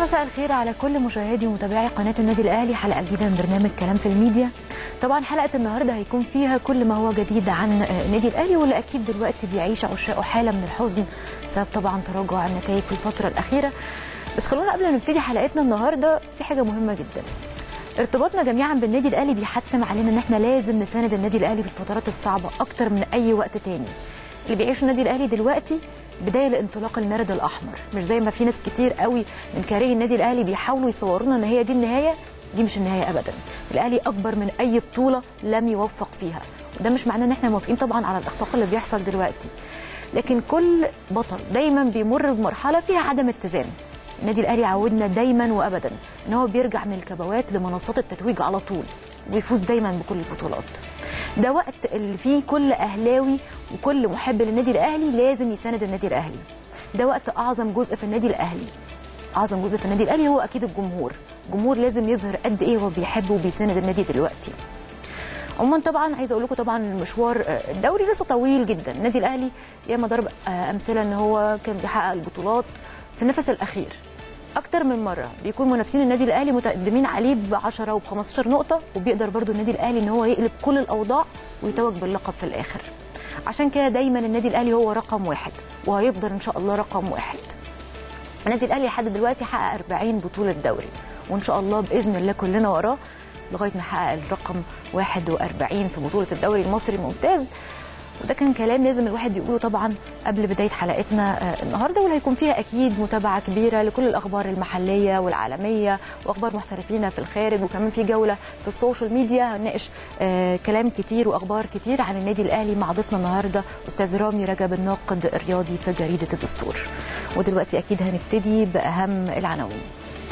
مساء الخير على كل مشاهدي ومتابعي قناه النادي الاهلي حلقه جديده من برنامج كلام في الميديا طبعا حلقه النهارده هيكون فيها كل ما هو جديد عن النادي الاهلي واللي اكيد دلوقتي بيعيش عشاقه حاله من الحزن بسبب طبعا تراجع النتائج في الفتره الاخيره بس خلونا قبل ما نبتدي حلقتنا النهارده في حاجه مهمه جدا ارتباطنا جميعا بالنادي الاهلي بيحتم علينا ان احنا لازم نساند النادي الاهلي في الفترات الصعبه اكتر من اي وقت تاني اللي بيعيشه النادي الاهلي دلوقتي بدايه لانطلاق المارد الاحمر مش زي ما في ناس كتير قوي من كارهي النادي الاهلي بيحاولوا يصورونا ان هي دي النهايه دي مش النهايه ابدا الاهلي اكبر من اي بطوله لم يوفق فيها وده مش معناه ان احنا موافقين طبعا على الاخفاق اللي بيحصل دلوقتي لكن كل بطل دايما بيمر بمرحله فيها عدم اتزان النادي الاهلي عودنا دايما وابدا ان هو بيرجع من الكبوات لمنصات التتويج على طول وبيفوز دايما بكل البطولات ده وقت اللي فيه كل اهلاوي وكل محب للنادي الاهلي لازم يساند النادي الاهلي ده وقت اعظم جزء في النادي الاهلي اعظم جزء في النادي الاهلي هو اكيد الجمهور الجمهور لازم يظهر قد ايه هو بيحب وبيساند النادي دلوقتي عموما طبعا عايزه اقول لكم طبعا المشوار الدوري لسه طويل جدا النادي الاهلي ياما ضرب امثله ان هو كان بيحقق البطولات في النفس الاخير اكتر من مره بيكون منافسين النادي الاهلي متقدمين عليه ب 10 وب 15 نقطه وبيقدر برضو النادي الاهلي ان هو يقلب كل الاوضاع ويتوج باللقب في الاخر عشان كده دايما النادي الاهلي هو رقم واحد وهيفضل ان شاء الله رقم واحد النادي الاهلي لحد دلوقتي حقق 40 بطوله دوري وان شاء الله باذن الله كلنا وراه لغايه ما يحقق الرقم 41 في بطوله الدوري المصري الممتاز وده كان كلام لازم الواحد يقوله طبعا قبل بدايه حلقتنا النهارده واللي هيكون فيها اكيد متابعه كبيره لكل الاخبار المحليه والعالميه واخبار محترفين في الخارج وكمان في جوله في السوشيال ميديا هنناقش آه كلام كتير واخبار كتير عن النادي الاهلي مع ضيفنا النهارده استاذ رامي رجب الناقد الرياضي في جريده الدستور ودلوقتي اكيد هنبتدي باهم العناوين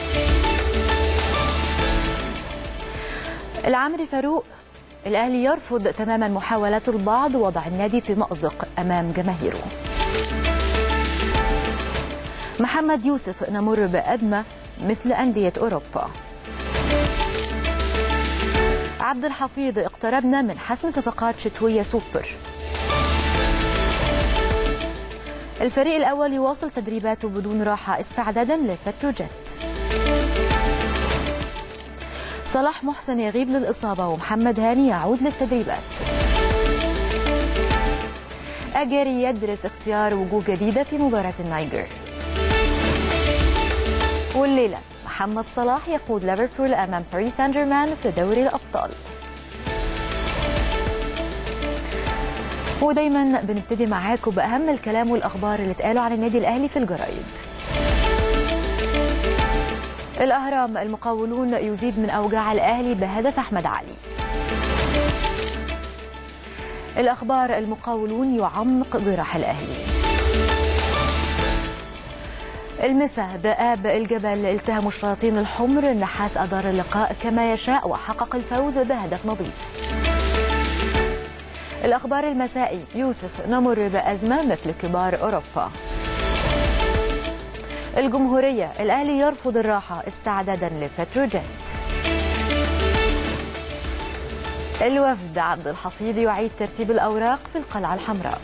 العمري فاروق الأهلي يرفض تماما محاولات البعض وضع النادي في مأزق أمام جماهيره محمد يوسف نمر بأدمة مثل أندية أوروبا عبد الحفيظ اقتربنا من حسم صفقات شتوية سوبر الفريق الأول يواصل تدريباته بدون راحة استعدادا لبتروجيت صلاح محسن يغيب للإصابة ومحمد هاني يعود للتدريبات أجاري يدرس اختيار وجوه جديدة في مباراة النايجر والليلة محمد صلاح يقود ليفربول أمام باريس سان جيرمان في دوري الأبطال ودايما بنبتدي معاكم بأهم الكلام والأخبار اللي اتقالوا عن النادي الأهلي في الجرايد الأهرام المقاولون يزيد من أوجاع الأهلي بهدف أحمد علي الأخبار المقاولون يعمق جراح الأهلي المسا ذئاب الجبل التهموا الشياطين الحمر النحاس أدار اللقاء كما يشاء وحقق الفوز بهدف نظيف الأخبار المسائي يوسف نمر بأزمة مثل كبار أوروبا الجمهورية الأهلي يرفض الراحة استعدادا لبتروجيت الوفد عبد الحفيظ يعيد ترتيب الأوراق في القلعة الحمراء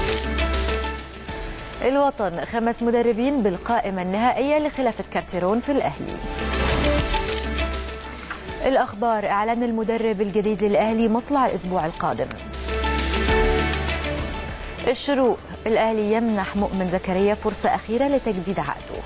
الوطن خمس مدربين بالقائمة النهائية لخلافة كارتيرون في الأهلي الأخبار إعلان المدرب الجديد للأهلي مطلع الأسبوع القادم الشروق الأهلي يمنح مؤمن زكريا فرصة أخيرة لتجديد عقده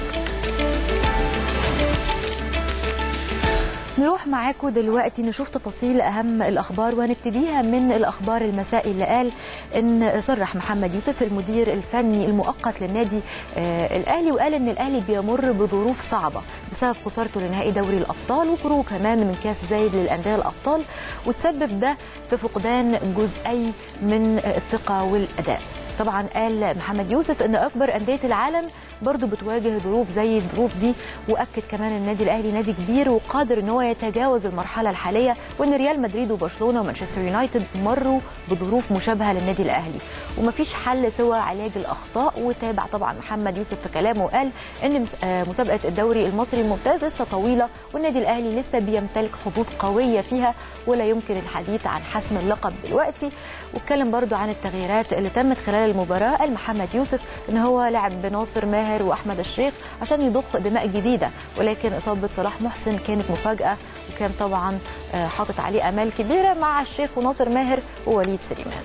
نروح معاكم دلوقتي نشوف تفاصيل أهم الأخبار ونبتديها من الأخبار المسائي اللي قال إن صرح محمد يوسف المدير الفني المؤقت للنادي آه الأهلي وقال إن الأهلي بيمر بظروف صعبة بسبب خسارته لنهائي دوري الأبطال وخروجه كمان من كاس زايد للأندية الأبطال وتسبب ده في فقدان جزئي من الثقة والأداء طبعا قال محمد يوسف ان اكبر انديه العالم برضه بتواجه ظروف زي الظروف دي واكد كمان النادي الاهلي نادي كبير وقادر ان هو يتجاوز المرحله الحاليه وان ريال مدريد وبرشلونه ومانشستر يونايتد مروا بظروف مشابهه للنادي الاهلي ومفيش حل سوى علاج الاخطاء وتابع طبعا محمد يوسف في كلامه وقال ان مسابقه الدوري المصري الممتاز لسه طويله والنادي الاهلي لسه بيمتلك حظوظ قويه فيها ولا يمكن الحديث عن حسم اللقب دلوقتي واتكلم برضو عن التغييرات اللي تمت خلال المباراه قال محمد يوسف ان هو لعب بناصر ماهر ماهر واحمد الشيخ عشان يضخ دماء جديده ولكن اصابه صلاح محسن كانت مفاجاه وكان طبعا حاطط عليه امال كبيره مع الشيخ وناصر ماهر ووليد سليمان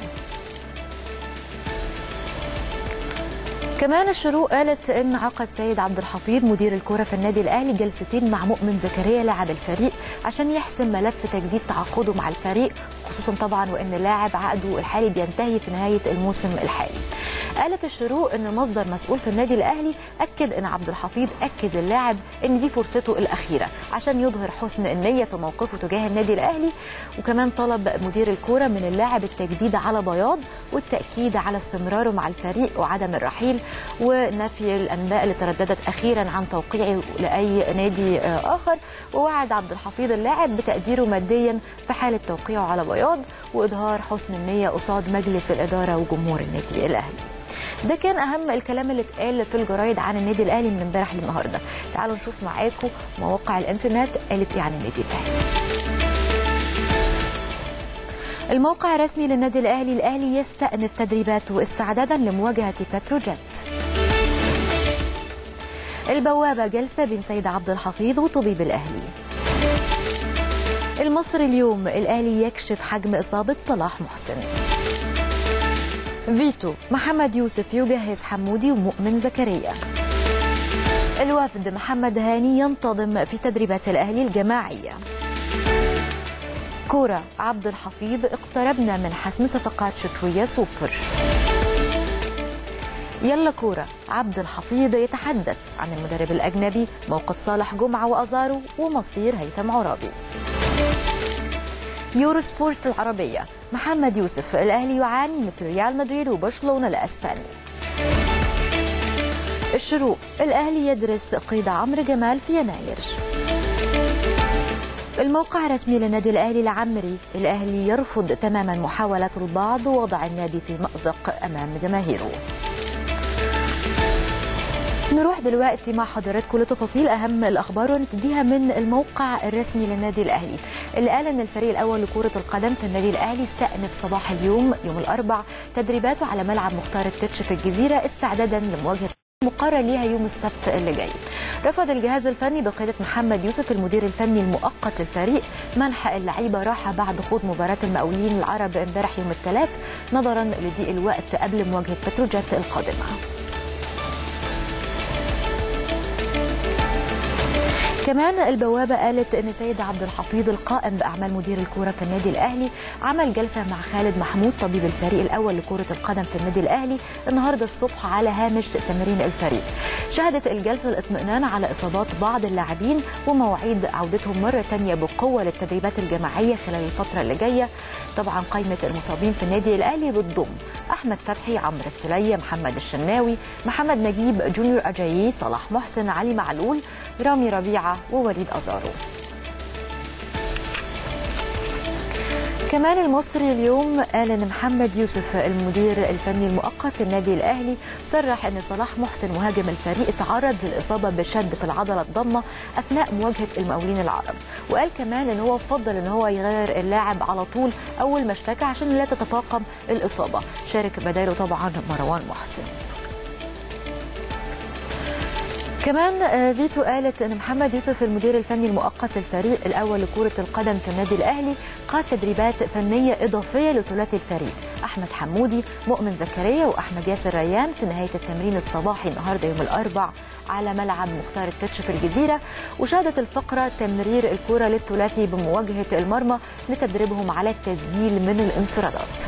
كمان الشروق قالت ان عقد سيد عبد الحفيظ مدير الكره في النادي الاهلي جلستين مع مؤمن زكريا لاعب الفريق عشان يحسم ملف تجديد تعاقده مع الفريق خصوصا طبعا وان اللاعب عقده الحالي بينتهي في نهايه الموسم الحالي. قالت الشروق ان مصدر مسؤول في النادي الاهلي اكد ان عبد الحفيظ اكد للاعب ان دي فرصته الاخيره عشان يظهر حسن النيه في موقفه تجاه النادي الاهلي وكمان طلب مدير الكوره من اللاعب التجديد على بياض والتاكيد على استمراره مع الفريق وعدم الرحيل ونفي الانباء اللي ترددت اخيرا عن توقيعه لاي نادي اخر ووعد عبد الحفيظ اللاعب بتقديره ماديا في حاله توقيعه على بياض واظهار حسن النيه قصاد مجلس الاداره وجمهور النادي الاهلي. ده كان اهم الكلام اللي اتقال في الجرايد عن النادي الاهلي من امبارح للنهارده تعالوا نشوف معاكم مواقع الانترنت قالت ايه عن النادي الاهلي الموقع الرسمي للنادي الاهلي الاهلي يستأنف تدريباته استعدادا لمواجهه بتروجيت البوابه جلسه بين سيد عبد الحفيظ وطبيب الاهلي المصري اليوم الاهلي يكشف حجم اصابه صلاح محسن فيتو محمد يوسف يجهز حمودي ومؤمن زكريا الوفد محمد هاني ينتظم في تدريبات الاهلي الجماعيه كوره عبد الحفيظ اقتربنا من حسم صفقات شتويه سوبر يلا كورة عبد الحفيظ يتحدث عن المدرب الأجنبي موقف صالح جمعة وأزارو ومصير هيثم عرابي يورو سبورت العربية محمد يوسف الأهلي يعاني مثل ريال مدريد وبرشلونة الأسباني الشروق الأهلي يدرس قيد عمرو جمال في يناير الموقع الرسمي للنادي الأهلي العمري الأهلي يرفض تماما محاولات البعض وضع النادي في مأزق أمام جماهيره نروح دلوقتي مع حضراتكم لتفاصيل اهم الاخبار ونبتديها من الموقع الرسمي للنادي الاهلي اللي قال ان الفريق الاول لكره القدم في النادي الاهلي استأنف صباح اليوم يوم الاربع تدريباته على ملعب مختار التتش في الجزيره استعدادا لمواجهه مقرر ليها يوم السبت اللي جاي رفض الجهاز الفني بقيادة محمد يوسف المدير الفني المؤقت للفريق منح اللعيبة راحة بعد خوض مباراة المقاولين العرب امبارح يوم الثلاث نظرا لضيق الوقت قبل مواجهة بتروجيت القادمة كمان البوابه قالت ان سيد عبد الحفيظ القائم باعمال مدير الكوره في النادي الاهلي عمل جلسه مع خالد محمود طبيب الفريق الاول لكره القدم في النادي الاهلي النهارده الصبح على هامش تمرين الفريق. شهدت الجلسه الاطمئنان على اصابات بعض اللاعبين ومواعيد عودتهم مره ثانيه بقوه للتدريبات الجماعيه خلال الفتره اللي جايه. طبعا قائمه المصابين في النادي الاهلي بتضم احمد فتحي عمرو السليه محمد الشناوي محمد نجيب جونيور اجايي صلاح محسن علي معلول رامي ربيعه ووليد أزارو كمان المصري اليوم قال ان محمد يوسف المدير الفني المؤقت للنادي الاهلي صرح ان صلاح محسن مهاجم الفريق تعرض للاصابه بشد في العضله الضمه اثناء مواجهه المقاولين العرب وقال كمان ان هو فضل ان هو يغير اللاعب على طول اول ما اشتكى عشان لا تتفاقم الاصابه شارك بداله طبعا مروان محسن كمان فيتو قالت ان محمد يوسف المدير الفني المؤقت للفريق الاول لكره القدم في النادي الاهلي قاد تدريبات فنيه اضافيه لثلاثي الفريق احمد حمودي مؤمن زكريا واحمد ياسر ريان في نهايه التمرين الصباحي النهارده يوم الاربع على ملعب مختار التتش في الجزيره وشهدت الفقره تمرير الكره للثلاثي بمواجهه المرمى لتدريبهم على التسجيل من الانفرادات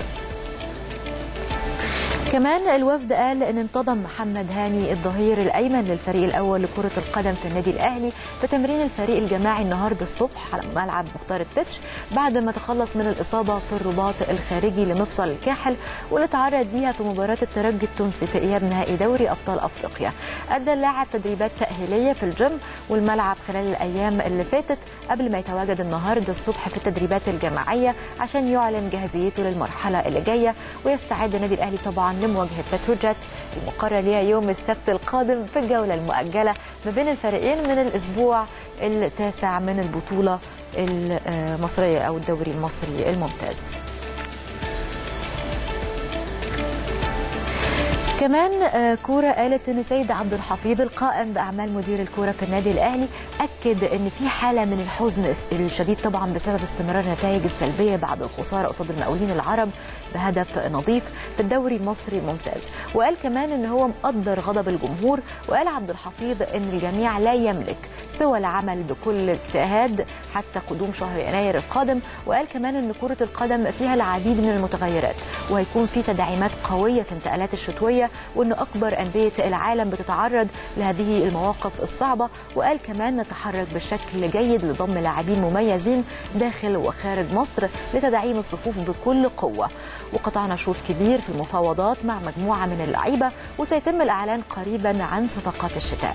كمان الوفد قال ان انتظم محمد هاني الظهير الايمن للفريق الاول لكره القدم في النادي الاهلي في تمرين الفريق الجماعي النهارده الصبح على ملعب مختار التتش بعد ما تخلص من الاصابه في الرباط الخارجي لمفصل الكاحل واللي تعرض ليها في مباراه الترجي التونسي في اياب نهائي دوري ابطال افريقيا. ادى اللاعب تدريبات تاهيليه في الجيم والملعب خلال الايام اللي فاتت قبل ما يتواجد النهارده الصبح في التدريبات الجماعيه عشان يعلن جاهزيته للمرحله اللي جايه ويستعد النادي الاهلي طبعا لمواجهه بتروجيت المقرر ليها يوم السبت القادم في الجوله المؤجله ما بين الفريقين من الاسبوع التاسع من البطوله المصريه او الدوري المصري الممتاز. كمان آه، كوره قالت ان سيد عبد الحفيظ القائم باعمال مدير الكوره في النادي الاهلي اكد ان في حاله من الحزن الشديد طبعا بسبب استمرار النتائج السلبيه بعد الخساره قصاد المقاولين العرب بهدف نظيف في الدوري المصري الممتاز وقال كمان ان هو مقدر غضب الجمهور وقال عبد الحفيظ ان الجميع لا يملك سوى العمل بكل اجتهاد حتى قدوم شهر يناير القادم وقال كمان ان كره القدم فيها العديد من المتغيرات وهيكون في تدعيمات قويه في الانتقالات الشتويه وان اكبر انديه العالم بتتعرض لهذه المواقف الصعبه وقال كمان نتحرك بشكل جيد لضم لاعبين مميزين داخل وخارج مصر لتدعيم الصفوف بكل قوه وقطعنا شوط كبير في المفاوضات مع مجموعه من اللعيبه وسيتم الاعلان قريبا عن صفقات الشتاء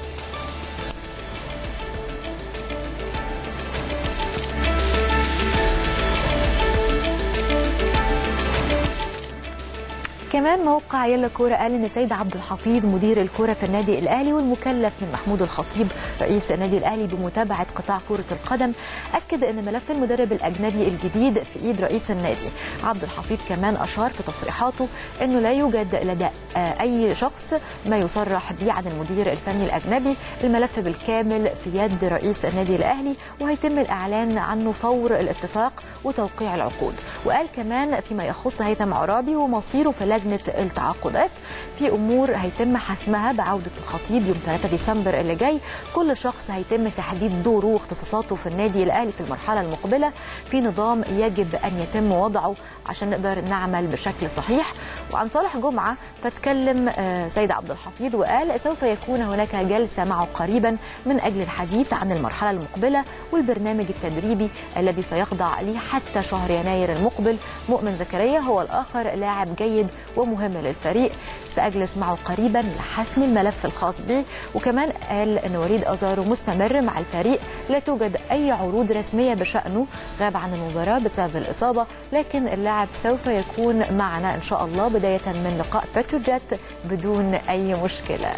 كمان موقع يلا كوره قال ان سيد عبد الحفيظ مدير الكوره في النادي الاهلي والمكلف من محمود الخطيب رئيس النادي الاهلي بمتابعه قطاع كره القدم اكد ان ملف المدرب الاجنبي الجديد في ايد رئيس النادي عبد الحفيظ كمان اشار في تصريحاته انه لا يوجد لدى اي شخص ما يصرح به عن المدير الفني الاجنبي الملف بالكامل في يد رئيس النادي الاهلي وهيتم الاعلان عنه فور الاتفاق وتوقيع العقود وقال كمان فيما يخص هيثم عرابي ومصيره في لجنه التعاقدات في امور هيتم حسمها بعوده الخطيب يوم 3 ديسمبر اللي جاي كل شخص هيتم تحديد دوره واختصاصاته في النادي الاهلي في المرحله المقبله في نظام يجب ان يتم وضعه عشان نقدر نعمل بشكل صحيح وعن صالح جمعه فتكلم سيد عبد الحفيظ وقال سوف يكون هناك جلسه معه قريبا من اجل الحديث عن المرحله المقبله والبرنامج التدريبي الذي سيخضع ليه حتى شهر يناير المقبل مؤمن زكريا هو الاخر لاعب جيد ومهم للفريق سأجلس معه قريبا لحسم الملف الخاص به وكمان قال أن وليد أزارو مستمر مع الفريق لا توجد أي عروض رسمية بشأنه غاب عن المباراة بسبب الإصابة لكن اللاعب سوف يكون معنا إن شاء الله بداية من لقاء بتروجيت بدون أي مشكلة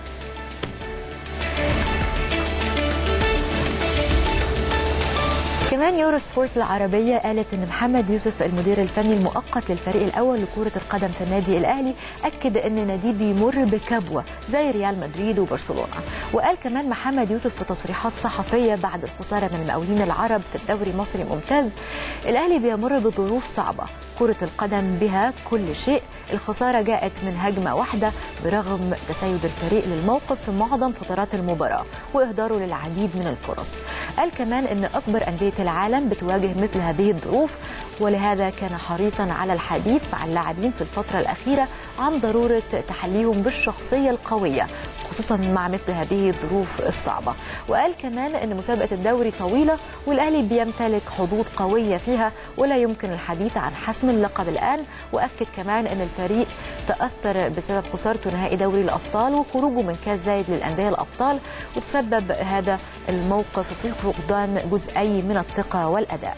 كمان يورو سبورت العربية قالت أن محمد يوسف المدير الفني المؤقت للفريق الأول لكرة القدم في النادي الأهلي أكد أن ناديه بيمر بكبوة زي ريال مدريد وبرشلونة وقال كمان محمد يوسف في تصريحات صحفية بعد الخسارة من المقاولين العرب في الدوري المصري الممتاز الأهلي بيمر بظروف صعبة كرة القدم بها كل شيء الخسارة جاءت من هجمة واحدة برغم تسيد الفريق للموقف في معظم فترات المباراة وإهداره للعديد من الفرص قال كمان أن أكبر أندية العالم بتواجه مثل هذه الظروف ولهذا كان حريصا على الحديث مع اللاعبين في الفترة الأخيرة عن ضرورة تحليهم بالشخصية القوية خصوصا مع مثل هذه الظروف الصعبة وقال كمان أن مسابقة الدوري طويلة والأهلي بيمتلك حظوظ قوية فيها ولا يمكن الحديث عن حسم اللقب الآن وأكد كمان أن الفريق تأثر بسبب خسارته نهائي دوري الأبطال وخروجه من كاس زايد للأندية الأبطال وتسبب هذا الموقف في فقدان جزئي من الثقة والأداء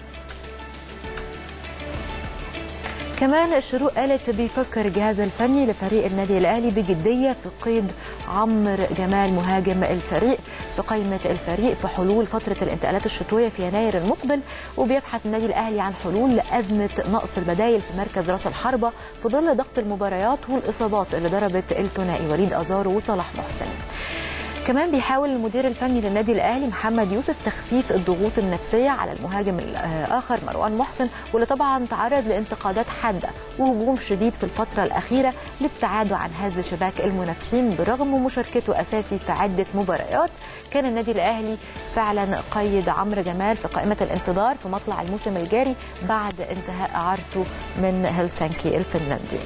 كمان الشروق قالت بيفكر الجهاز الفني لفريق النادي الاهلي بجديه في قيد عمرو جمال مهاجم الفريق في قائمه الفريق في حلول فتره الانتقالات الشتويه في يناير المقبل وبيبحث النادي الاهلي عن حلول لازمه نقص البدايل في مركز راس الحربه في ظل ضغط المباريات والاصابات اللي ضربت الثنائي وليد ازارو وصلاح محسن. كمان بيحاول المدير الفني للنادي الاهلي محمد يوسف تخفيف الضغوط النفسيه على المهاجم الاخر مروان محسن واللي طبعا تعرض لانتقادات حاده وهجوم شديد في الفتره الاخيره لابتعاده عن هز شباك المنافسين برغم مشاركته اساسي في عده مباريات كان النادي الاهلي فعلا قيد عمرو جمال في قائمه الانتظار في مطلع الموسم الجاري بعد انتهاء اعارته من هلسنكي الفنلندي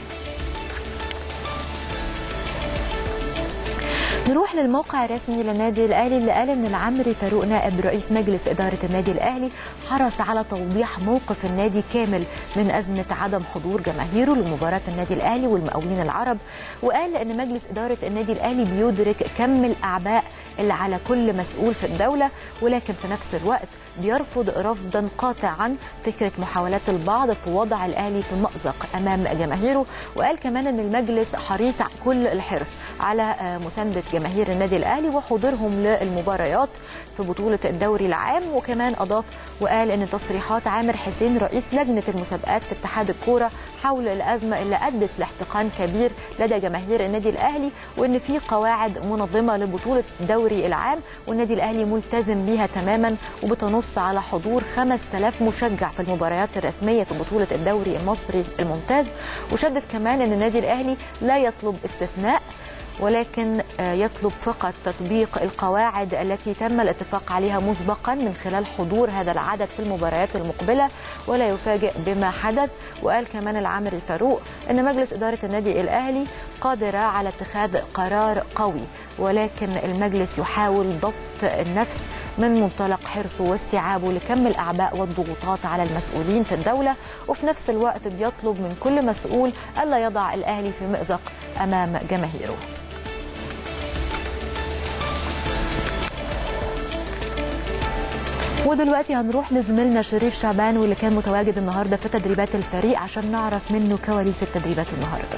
نروح للموقع الرسمي للنادي الاهلي اللي قال ان العمري فاروق نائب رئيس مجلس اداره النادي الاهلي حرص على توضيح موقف النادي كامل من ازمه عدم حضور جماهيره لمباراه النادي الاهلي والمقاولين العرب وقال ان مجلس اداره النادي الاهلي بيدرك كم الاعباء اللي على كل مسؤول في الدوله ولكن في نفس الوقت بيرفض رفضا قاطعا فكره محاولات البعض في وضع الاهلي في مازق امام جماهيره وقال كمان ان المجلس حريص كل الحرص على مسانده جماهير النادي الاهلي وحضورهم للمباريات في بطوله الدوري العام وكمان اضاف وقال ان تصريحات عامر حسين رئيس لجنه المسابقات في اتحاد الكوره حول الازمه اللي ادت لاحتقان كبير لدى جماهير النادي الاهلي وان في قواعد منظمه لبطوله الدوري العام والنادي الاهلي ملتزم بيها تماما وبتنص على حضور 5000 مشجع في المباريات الرسميه في بطوله الدوري المصري الممتاز وشدد كمان ان النادي الاهلي لا يطلب استثناء ولكن يطلب فقط تطبيق القواعد التي تم الاتفاق عليها مسبقا من خلال حضور هذا العدد في المباريات المقبله ولا يفاجئ بما حدث وقال كمان العامر الفاروق ان مجلس اداره النادي الاهلي قادره على اتخاذ قرار قوي ولكن المجلس يحاول ضبط النفس من منطلق حرصه واستيعابه لكم الاعباء والضغوطات على المسؤولين في الدوله وفي نفس الوقت بيطلب من كل مسؤول الا يضع الاهلي في مازق امام جماهيره. ودلوقتي هنروح لزميلنا شريف شعبان واللي كان متواجد النهارده في تدريبات الفريق عشان نعرف منه كواليس التدريبات النهارده.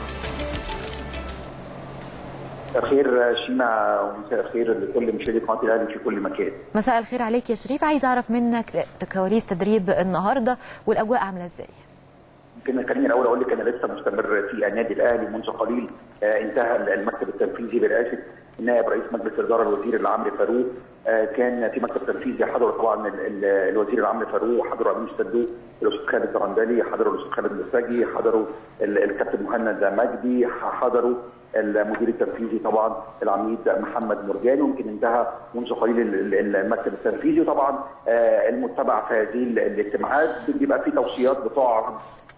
خير شيماء ومساء الخير لكل مشاهدي قناه الاهلي في كل مكان. مساء الخير عليك يا شريف عايز اعرف منك كواليس تدريب النهارده والاجواء عامله ازاي؟ يمكن خليني الاول اقول لك انا لسه مستمر في النادي الاهلي منذ قليل انتهى المكتب التنفيذي برئاسه نائب رئيس مجلس الاداره الوزير العمري فاروق كان في مكتب تنفيذي حضر طبعا الوزير العمري فاروق حضروا امين الصندوق الاستاذ خالد الدرندلي حضروا الاستاذ خالد المرتجي حضروا الكابتن مهند مجدي حضروا المدير التنفيذي طبعا العميد محمد مرجان ويمكن انتهى منذ قليل المكتب التنفيذي وطبعا المتبع في هذه الاجتماعات بيبقى في توصيات بتعرض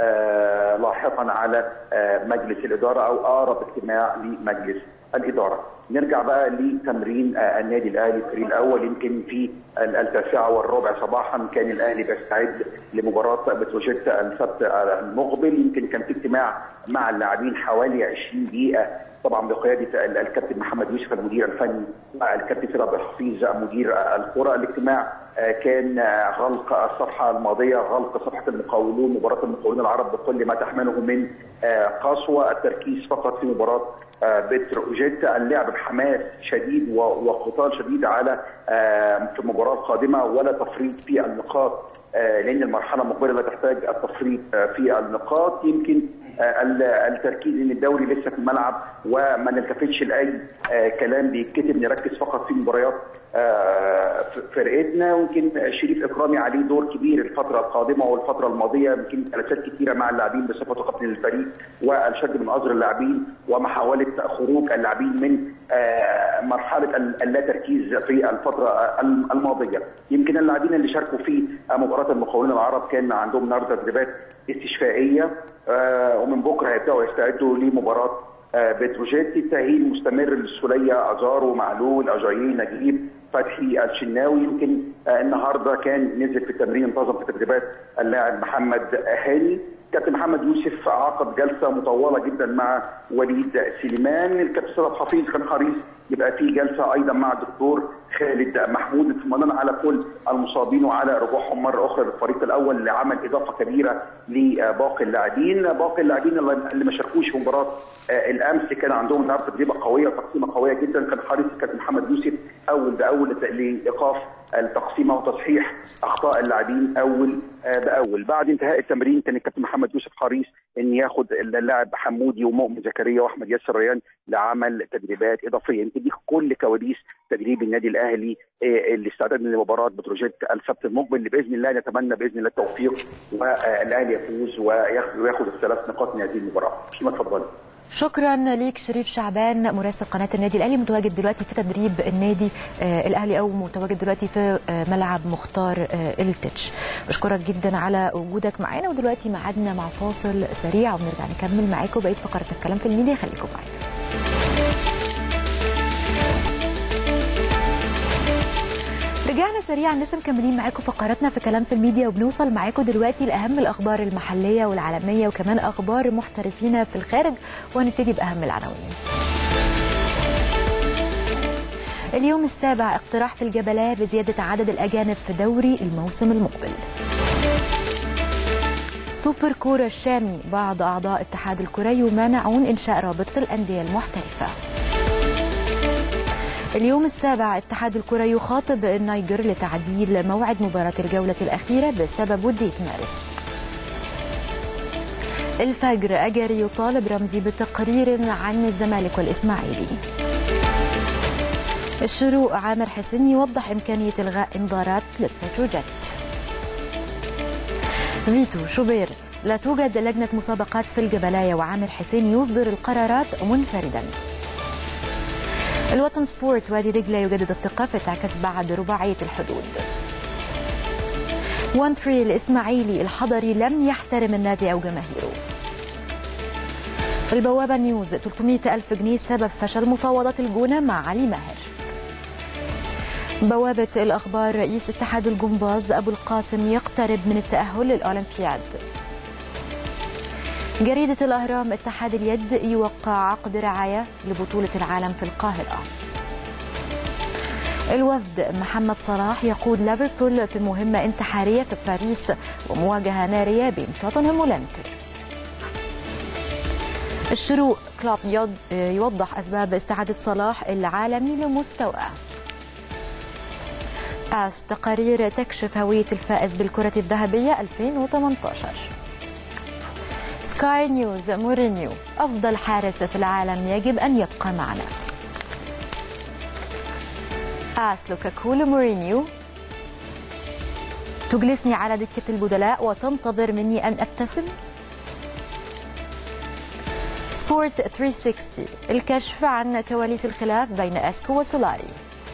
لاحقا على مجلس الاداره او اقرب اجتماع لمجلس الاداره. نرجع بقى لتمرين النادي الاهلي الفريق الاول يمكن في التاسعه والربع صباحا كان الاهلي بيستعد لمباراه بتروجيت السبت المقبل يمكن كان في اجتماع مع اللاعبين حوالي 20 دقيقه طبعا بقياده الكابتن محمد يوسف المدير الفني الكابتن سيد عبد الحفيظ مدير الكره الاجتماع كان غلق الصفحه الماضيه غلق صفحه المقاولون مباراه المقاولون العرب بكل ما تحمله من قسوه التركيز فقط في مباراه بتروجيت اللعب بحماس شديد وقتال شديد على في المباراه القادمه ولا تفريط في النقاط لان المرحله المقبله لا تحتاج التفريط في النقاط يمكن التركيز ان الدوري لسه في الملعب وما نلتفتش لاي كلام بيتكتب نركز فقط في مباريات فرقتنا ويمكن شريف اكرامي عليه دور كبير الفتره القادمه والفتره الماضيه يمكن جلسات كثيره مع اللاعبين بصفته كابتن الفريق والشد من ازر اللاعبين ومحاوله خروج اللاعبين من مرحله اللا تركيز في الفتره الماضيه يمكن اللاعبين اللي شاركوا في مباراه المقاولين العرب كان عندهم النهارده تدريبات استشفائيه ومن بكره هيبداوا يستعدوا لمباراه بتروجيت التأهيل مستمر للسولية أزارو معلول أجايي نجيب فتحي الشناوي يمكن النهارده كان نزل في التمرين انتظم في تدريبات اللاعب محمد هاني كابتن محمد يوسف عقد جلسه مطوله جدا مع وليد سليمان الكابتن سيد حفيظ كان حريص يبقى في جلسه ايضا مع الدكتور خالد محمود اطمئنان على كل المصابين وعلى رجوعهم مره اخرى للفريق الاول لعمل اضافه كبيره لباقي اللاعبين، باقي اللاعبين اللي ما شاركوش في مباراه الامس كان عندهم النهارده تدريبه قويه وتقسيمه قويه جدا كان حريص الكابتن محمد يوسف اول باول لايقاف التقسيمه وتصحيح اخطاء اللاعبين اول باول بعد انتهاء التمرين كان الكابتن محمد يوسف حريص ان ياخد اللاعب حمودي ومؤمن زكريا واحمد ياسر ريان لعمل تدريبات اضافيه يمكن دي كل كواليس تدريب النادي الاهلي الاستعداد لمباراه بتروجيت السبت المقبل اللي باذن الله نتمنى باذن الله التوفيق والاهلي يفوز وياخد الثلاث نقاط من هذه المباراه. شيماء اتفضلي. شكرا ليك شريف شعبان مراسل قناه النادي الاهلي متواجد دلوقتي في تدريب النادي آه الاهلي او متواجد دلوقتي في آه ملعب مختار آه التتش بشكرك جدا على وجودك معانا ودلوقتي ميعادنا مع فاصل سريع ونرجع نكمل معاكم بقيه فقره الكلام في الميديا خليكم معانا رجعنا سريعا لسه مكملين معاكم فقراتنا في كلام في الميديا وبنوصل معاكم دلوقتي لاهم الاخبار المحليه والعالميه وكمان اخبار محترفين في الخارج وهنبتدي باهم العناوين اليوم السابع اقتراح في الجبلاء بزيادة عدد الأجانب في دوري الموسم المقبل سوبر كورة الشامي بعض أعضاء اتحاد الكرة يمانعون إنشاء رابطة الأندية المحترفة اليوم السابع اتحاد الكرة يخاطب النيجر لتعديل موعد مباراة الجولة الأخيرة بسبب ودية مارس الفجر أجري يطالب رمزي بتقرير عن الزمالك والإسماعيلي الشروق عامر حسين يوضح إمكانية إلغاء إنذارات للبتروجيت فيتو شوبير لا توجد لجنة مسابقات في الجبلاية وعامر حسين يصدر القرارات منفردا الوطن سبورت وادي دجلة يجدد الثقة في تعكس بعد رباعية الحدود 1 3 الإسماعيلي الحضري لم يحترم النادي أو جماهيره البوابة نيوز 300 ألف جنيه سبب فشل مفاوضات الجونة مع علي ماهر بوابة الأخبار رئيس اتحاد الجمباز أبو القاسم يقترب من التأهل للأولمبياد جريدة الأهرام اتحاد اليد يوقع عقد رعاية لبطولة العالم في القاهرة الوفد محمد صلاح يقود ليفربول في مهمة انتحارية في باريس ومواجهة نارية بين توتنهام ولانتر الشروق كلوب يوضح أسباب استعادة صلاح العالمي لمستواه آس تقارير تكشف هوية الفائز بالكرة الذهبية 2018 سكاي نيوز مورينيو أفضل حارس في العالم يجب أن يبقى معنا آس لوكاكو لمورينيو تجلسني على دكة البدلاء وتنتظر مني أن أبتسم سبورت 360 الكشف عن كواليس الخلاف بين أسكو وسولاري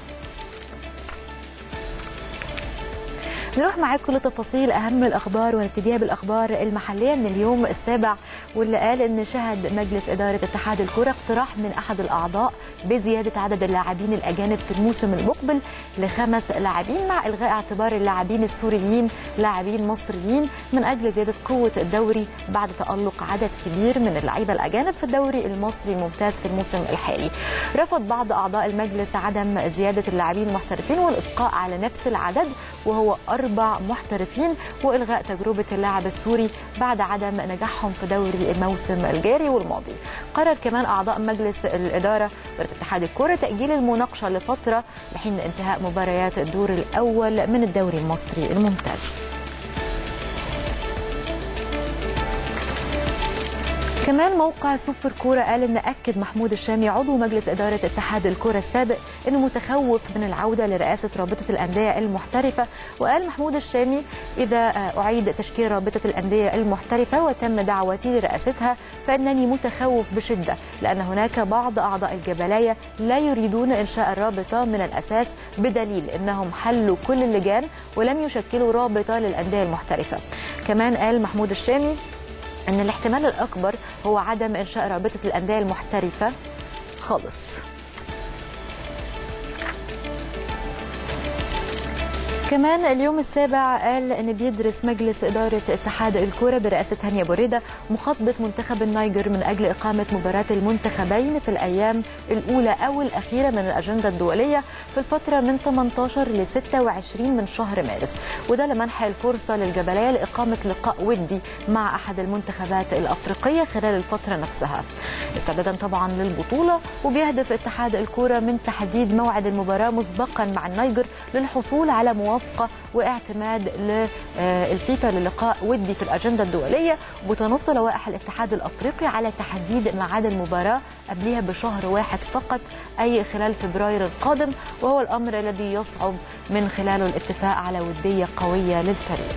نروح معاكم لتفاصيل اهم الاخبار ونبتديها بالاخبار المحليه من اليوم السابع واللي قال ان شهد مجلس اداره اتحاد الكره اقتراح من احد الاعضاء بزياده عدد اللاعبين الاجانب في الموسم المقبل لخمس لاعبين مع الغاء اعتبار اللاعبين السوريين لاعبين مصريين من اجل زياده قوه الدوري بعد تالق عدد كبير من اللعيبه الاجانب في الدوري المصري الممتاز في الموسم الحالي. رفض بعض اعضاء المجلس عدم زياده اللاعبين المحترفين والابقاء على نفس العدد وهو أربع محترفين وإلغاء تجربة اللاعب السوري بعد عدم نجاحهم في دوري الموسم الجاري والماضي قرر كمان أعضاء مجلس الإدارة إدارة اتحاد الكرة تأجيل المناقشة لفترة لحين انتهاء مباريات الدور الأول من الدوري المصري الممتاز كمان موقع سوبر كورة قال ان اكد محمود الشامي عضو مجلس اداره اتحاد الكره السابق انه متخوف من العوده لرئاسه رابطه الانديه المحترفه وقال محمود الشامي اذا اعيد تشكيل رابطه الانديه المحترفه وتم دعوتي لرئاستها فانني متخوف بشده لان هناك بعض اعضاء الجبلايه لا يريدون انشاء الرابطه من الاساس بدليل انهم حلوا كل اللجان ولم يشكلوا رابطه للانديه المحترفه كمان قال محمود الشامي ان الاحتمال الاكبر هو عدم انشاء رابطه الانديه المحترفه خالص كمان اليوم السابع قال ان بيدرس مجلس اداره اتحاد الكوره برئاسه هانيا بوريده مخاطبه منتخب النيجر من اجل اقامه مباراه المنتخبين في الايام الاولى او الاخيره من الاجنده الدوليه في الفتره من 18 ل 26 من شهر مارس وده لمنح الفرصه للجبليه لاقامه لقاء ودي مع احد المنتخبات الافريقيه خلال الفتره نفسها استعدادا طبعا للبطوله وبيهدف اتحاد الكوره من تحديد موعد المباراه مسبقا مع النيجر للحصول على موافقه موافقه واعتماد للفيفا للقاء ودي في الاجنده الدوليه وتنص لوائح الاتحاد الافريقي على تحديد ميعاد المباراه قبلها بشهر واحد فقط اي خلال فبراير القادم وهو الامر الذي يصعب من خلاله الاتفاق على وديه قويه للفريق.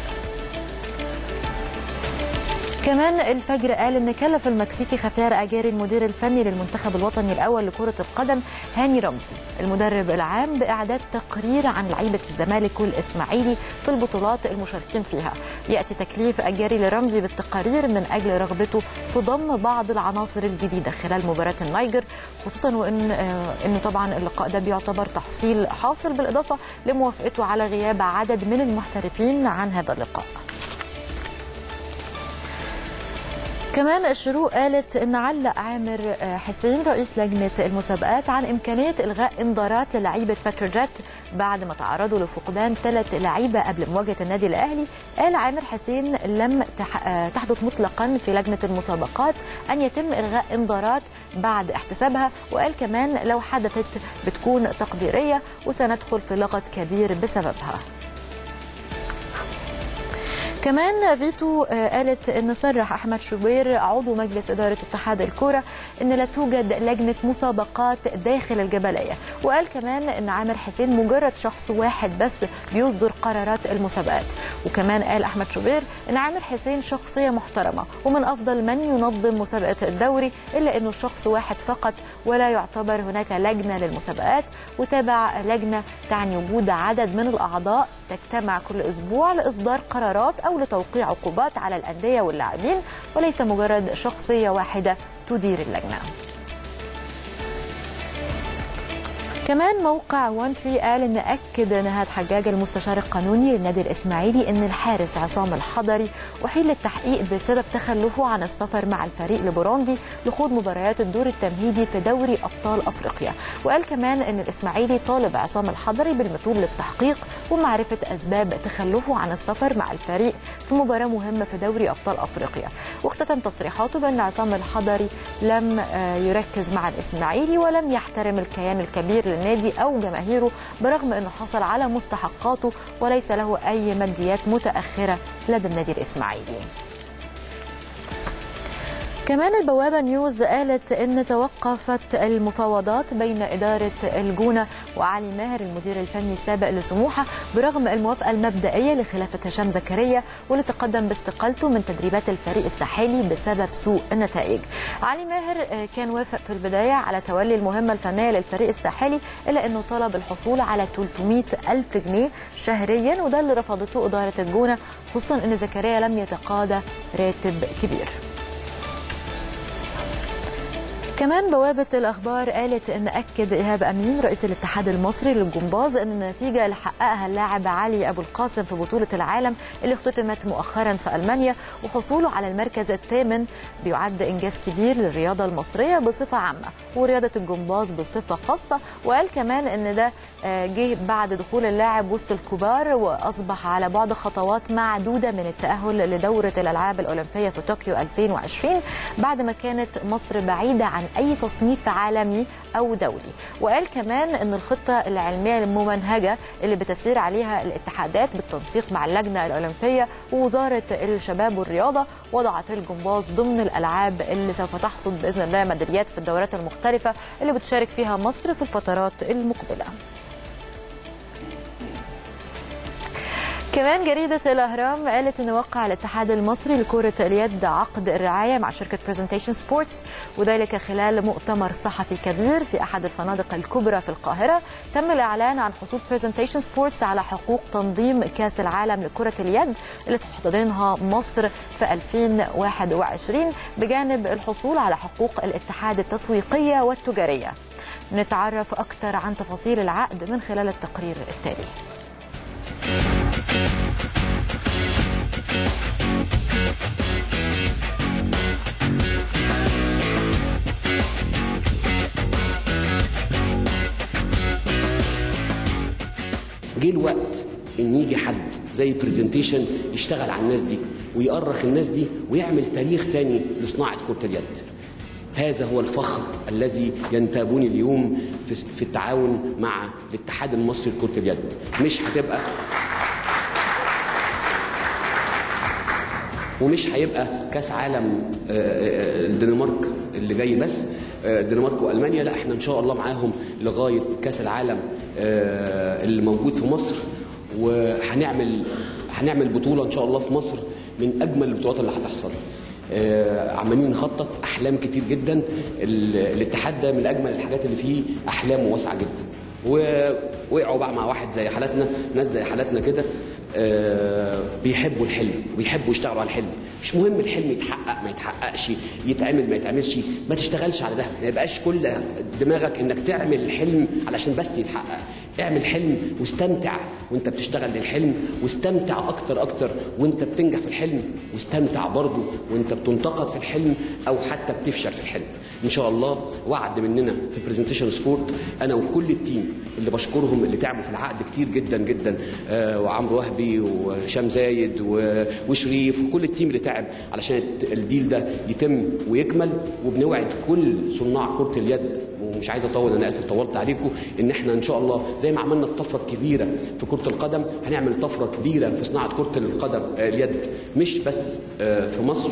كمان الفجر قال ان كلف المكسيكي خفير اجاري المدير الفني للمنتخب الوطني الاول لكره القدم هاني رمزي المدرب العام باعداد تقرير عن لعيبه الزمالك والاسماعيلي في البطولات المشاركين فيها ياتي تكليف اجاري لرمزي بالتقارير من اجل رغبته في ضم بعض العناصر الجديده خلال مباراه النيجر خصوصا وان انه طبعا اللقاء ده بيعتبر تحصيل حاصل بالاضافه لموافقته على غياب عدد من المحترفين عن هذا اللقاء كمان الشروق قالت ان علق عامر حسين رئيس لجنه المسابقات عن امكانيه الغاء انذارات للعيبه بتروجيت بعد ما تعرضوا لفقدان ثلاث لعيبه قبل مواجهه النادي الاهلي قال عامر حسين لم تحدث مطلقا في لجنه المسابقات ان يتم الغاء انذارات بعد احتسابها وقال كمان لو حدثت بتكون تقديريه وسندخل في لغط كبير بسببها كمان فيتو قالت ان صرح احمد شوبير عضو مجلس اداره اتحاد الكره ان لا توجد لجنه مسابقات داخل الجبليه وقال كمان ان عامر حسين مجرد شخص واحد بس بيصدر قرارات المسابقات وكمان قال احمد شوبير ان عامر حسين شخصيه محترمه ومن افضل من ينظم مسابقه الدوري الا انه شخص واحد فقط ولا يعتبر هناك لجنه للمسابقات وتابع لجنه تعني وجود عدد من الاعضاء تجتمع كل اسبوع لاصدار قرارات او لتوقيع عقوبات على الانديه واللاعبين وليس مجرد شخصيه واحده تدير اللجنه. كمان موقع 13 قال ان اكد نهاد حجاج المستشار القانوني للنادي الاسماعيلي ان الحارس عصام الحضري احيل للتحقيق بسبب تخلفه عن السفر مع الفريق لبوروندي لخوض مباريات الدور التمهيدي في دوري ابطال افريقيا وقال كمان ان الاسماعيلي طالب عصام الحضري بالمثول للتحقيق ومعرفه اسباب تخلفه عن السفر مع الفريق في مباراه مهمه في دوري ابطال افريقيا واختتم تصريحاته بان عصام الحضري لم يركز مع الاسماعيلي ولم يحترم الكيان الكبير للنادي او جماهيره برغم انه حصل على مستحقاته وليس له اي ماديات متاخره لدى النادي الاسماعيلي. كمان البوابة نيوز قالت أن توقفت المفاوضات بين إدارة الجونة وعلي ماهر المدير الفني السابق لسموحة برغم الموافقة المبدئية لخلافة هشام زكريا واللي تقدم باستقالته من تدريبات الفريق الساحلي بسبب سوء النتائج. علي ماهر كان وافق في البداية على تولي المهمة الفنية للفريق الساحلي إلا أنه طلب الحصول على 300 ألف جنيه شهريا وده اللي رفضته إدارة الجونة خصوصا أن زكريا لم يتقاضى راتب كبير. كمان بوابة الأخبار قالت أن أكد إيهاب أمين رئيس الاتحاد المصري للجمباز أن النتيجة اللي حققها اللاعب علي أبو القاسم في بطولة العالم اللي اختتمت مؤخرا في ألمانيا وحصوله على المركز الثامن بيعد إنجاز كبير للرياضة المصرية بصفة عامة ورياضة الجمباز بصفة خاصة وقال كمان أن ده جه بعد دخول اللاعب وسط الكبار وأصبح على بعد خطوات معدودة من التأهل لدورة الألعاب الأولمبية في طوكيو 2020 بعد ما كانت مصر بعيدة عن اي تصنيف عالمي او دولي وقال كمان ان الخطه العلميه الممنهجه اللي بتسير عليها الاتحادات بالتنسيق مع اللجنه الاولمبيه ووزاره الشباب والرياضه وضعت الجمباز ضمن الالعاب اللي سوف تحصد باذن الله ميداليات في الدورات المختلفه اللي بتشارك فيها مصر في الفترات المقبله كمان جريدة الأهرام قالت أن وقع الاتحاد المصري لكرة اليد عقد الرعاية مع شركة برزنتيشن سبورتس وذلك خلال مؤتمر صحفي كبير في أحد الفنادق الكبرى في القاهرة تم الإعلان عن حصول برزنتيشن سبورتس على حقوق تنظيم كأس العالم لكرة اليد اللي تحتضنها مصر في 2021 بجانب الحصول على حقوق الاتحاد التسويقية والتجارية نتعرف أكثر عن تفاصيل العقد من خلال التقرير التالي جه الوقت ان يجي حد زي برزنتيشن يشتغل على الناس دي ويأرخ الناس دي ويعمل تاريخ تاني لصناعه كره اليد هذا هو الفخر الذي ينتابني اليوم في في التعاون مع الاتحاد المصري لكره اليد مش هتبقى ومش هيبقى كاس عالم الدنمارك اللي جاي بس الدنمارك والمانيا لا احنا ان شاء الله معاهم لغايه كاس العالم اللي موجود في مصر وهنعمل هنعمل بطوله ان شاء الله في مصر من اجمل البطولات اللي هتحصل عمالين نخطط احلام كتير جدا الاتحاد ده من اجمل الحاجات اللي فيه احلامه واسعه جدا ووقعوا بقى مع واحد زي حالاتنا ناس زي حالاتنا كده آه بيحبوا الحلم وبيحبوا يشتغلوا على الحلم مش مهم الحلم يتحقق ما يتحققش يتعمل ما يتعملش ما تشتغلش على ده ما يبقاش كل دماغك انك تعمل الحلم علشان بس يتحقق اعمل حلم واستمتع وانت بتشتغل للحلم واستمتع اكتر اكتر وانت بتنجح في الحلم واستمتع برضه وانت بتنتقد في الحلم او حتى بتفشل في الحلم ان شاء الله وعد مننا في برزنتيشن سبورت انا وكل التيم اللي بشكرهم اللي تعبوا في العقد كتير جدا جدا آه وعمرو وهبي وهشام زايد و- وشريف وكل التيم اللي تعب علشان الديل ده يتم ويكمل وبنوعد كل صناع كره اليد ومش عايز اطول انا اسف طولت عليكم ان احنا ان شاء الله زي ما عملنا الطفره الكبيره في كره القدم هنعمل طفره كبيره في صناعه كره القدم آه، اليد مش بس آه، في مصر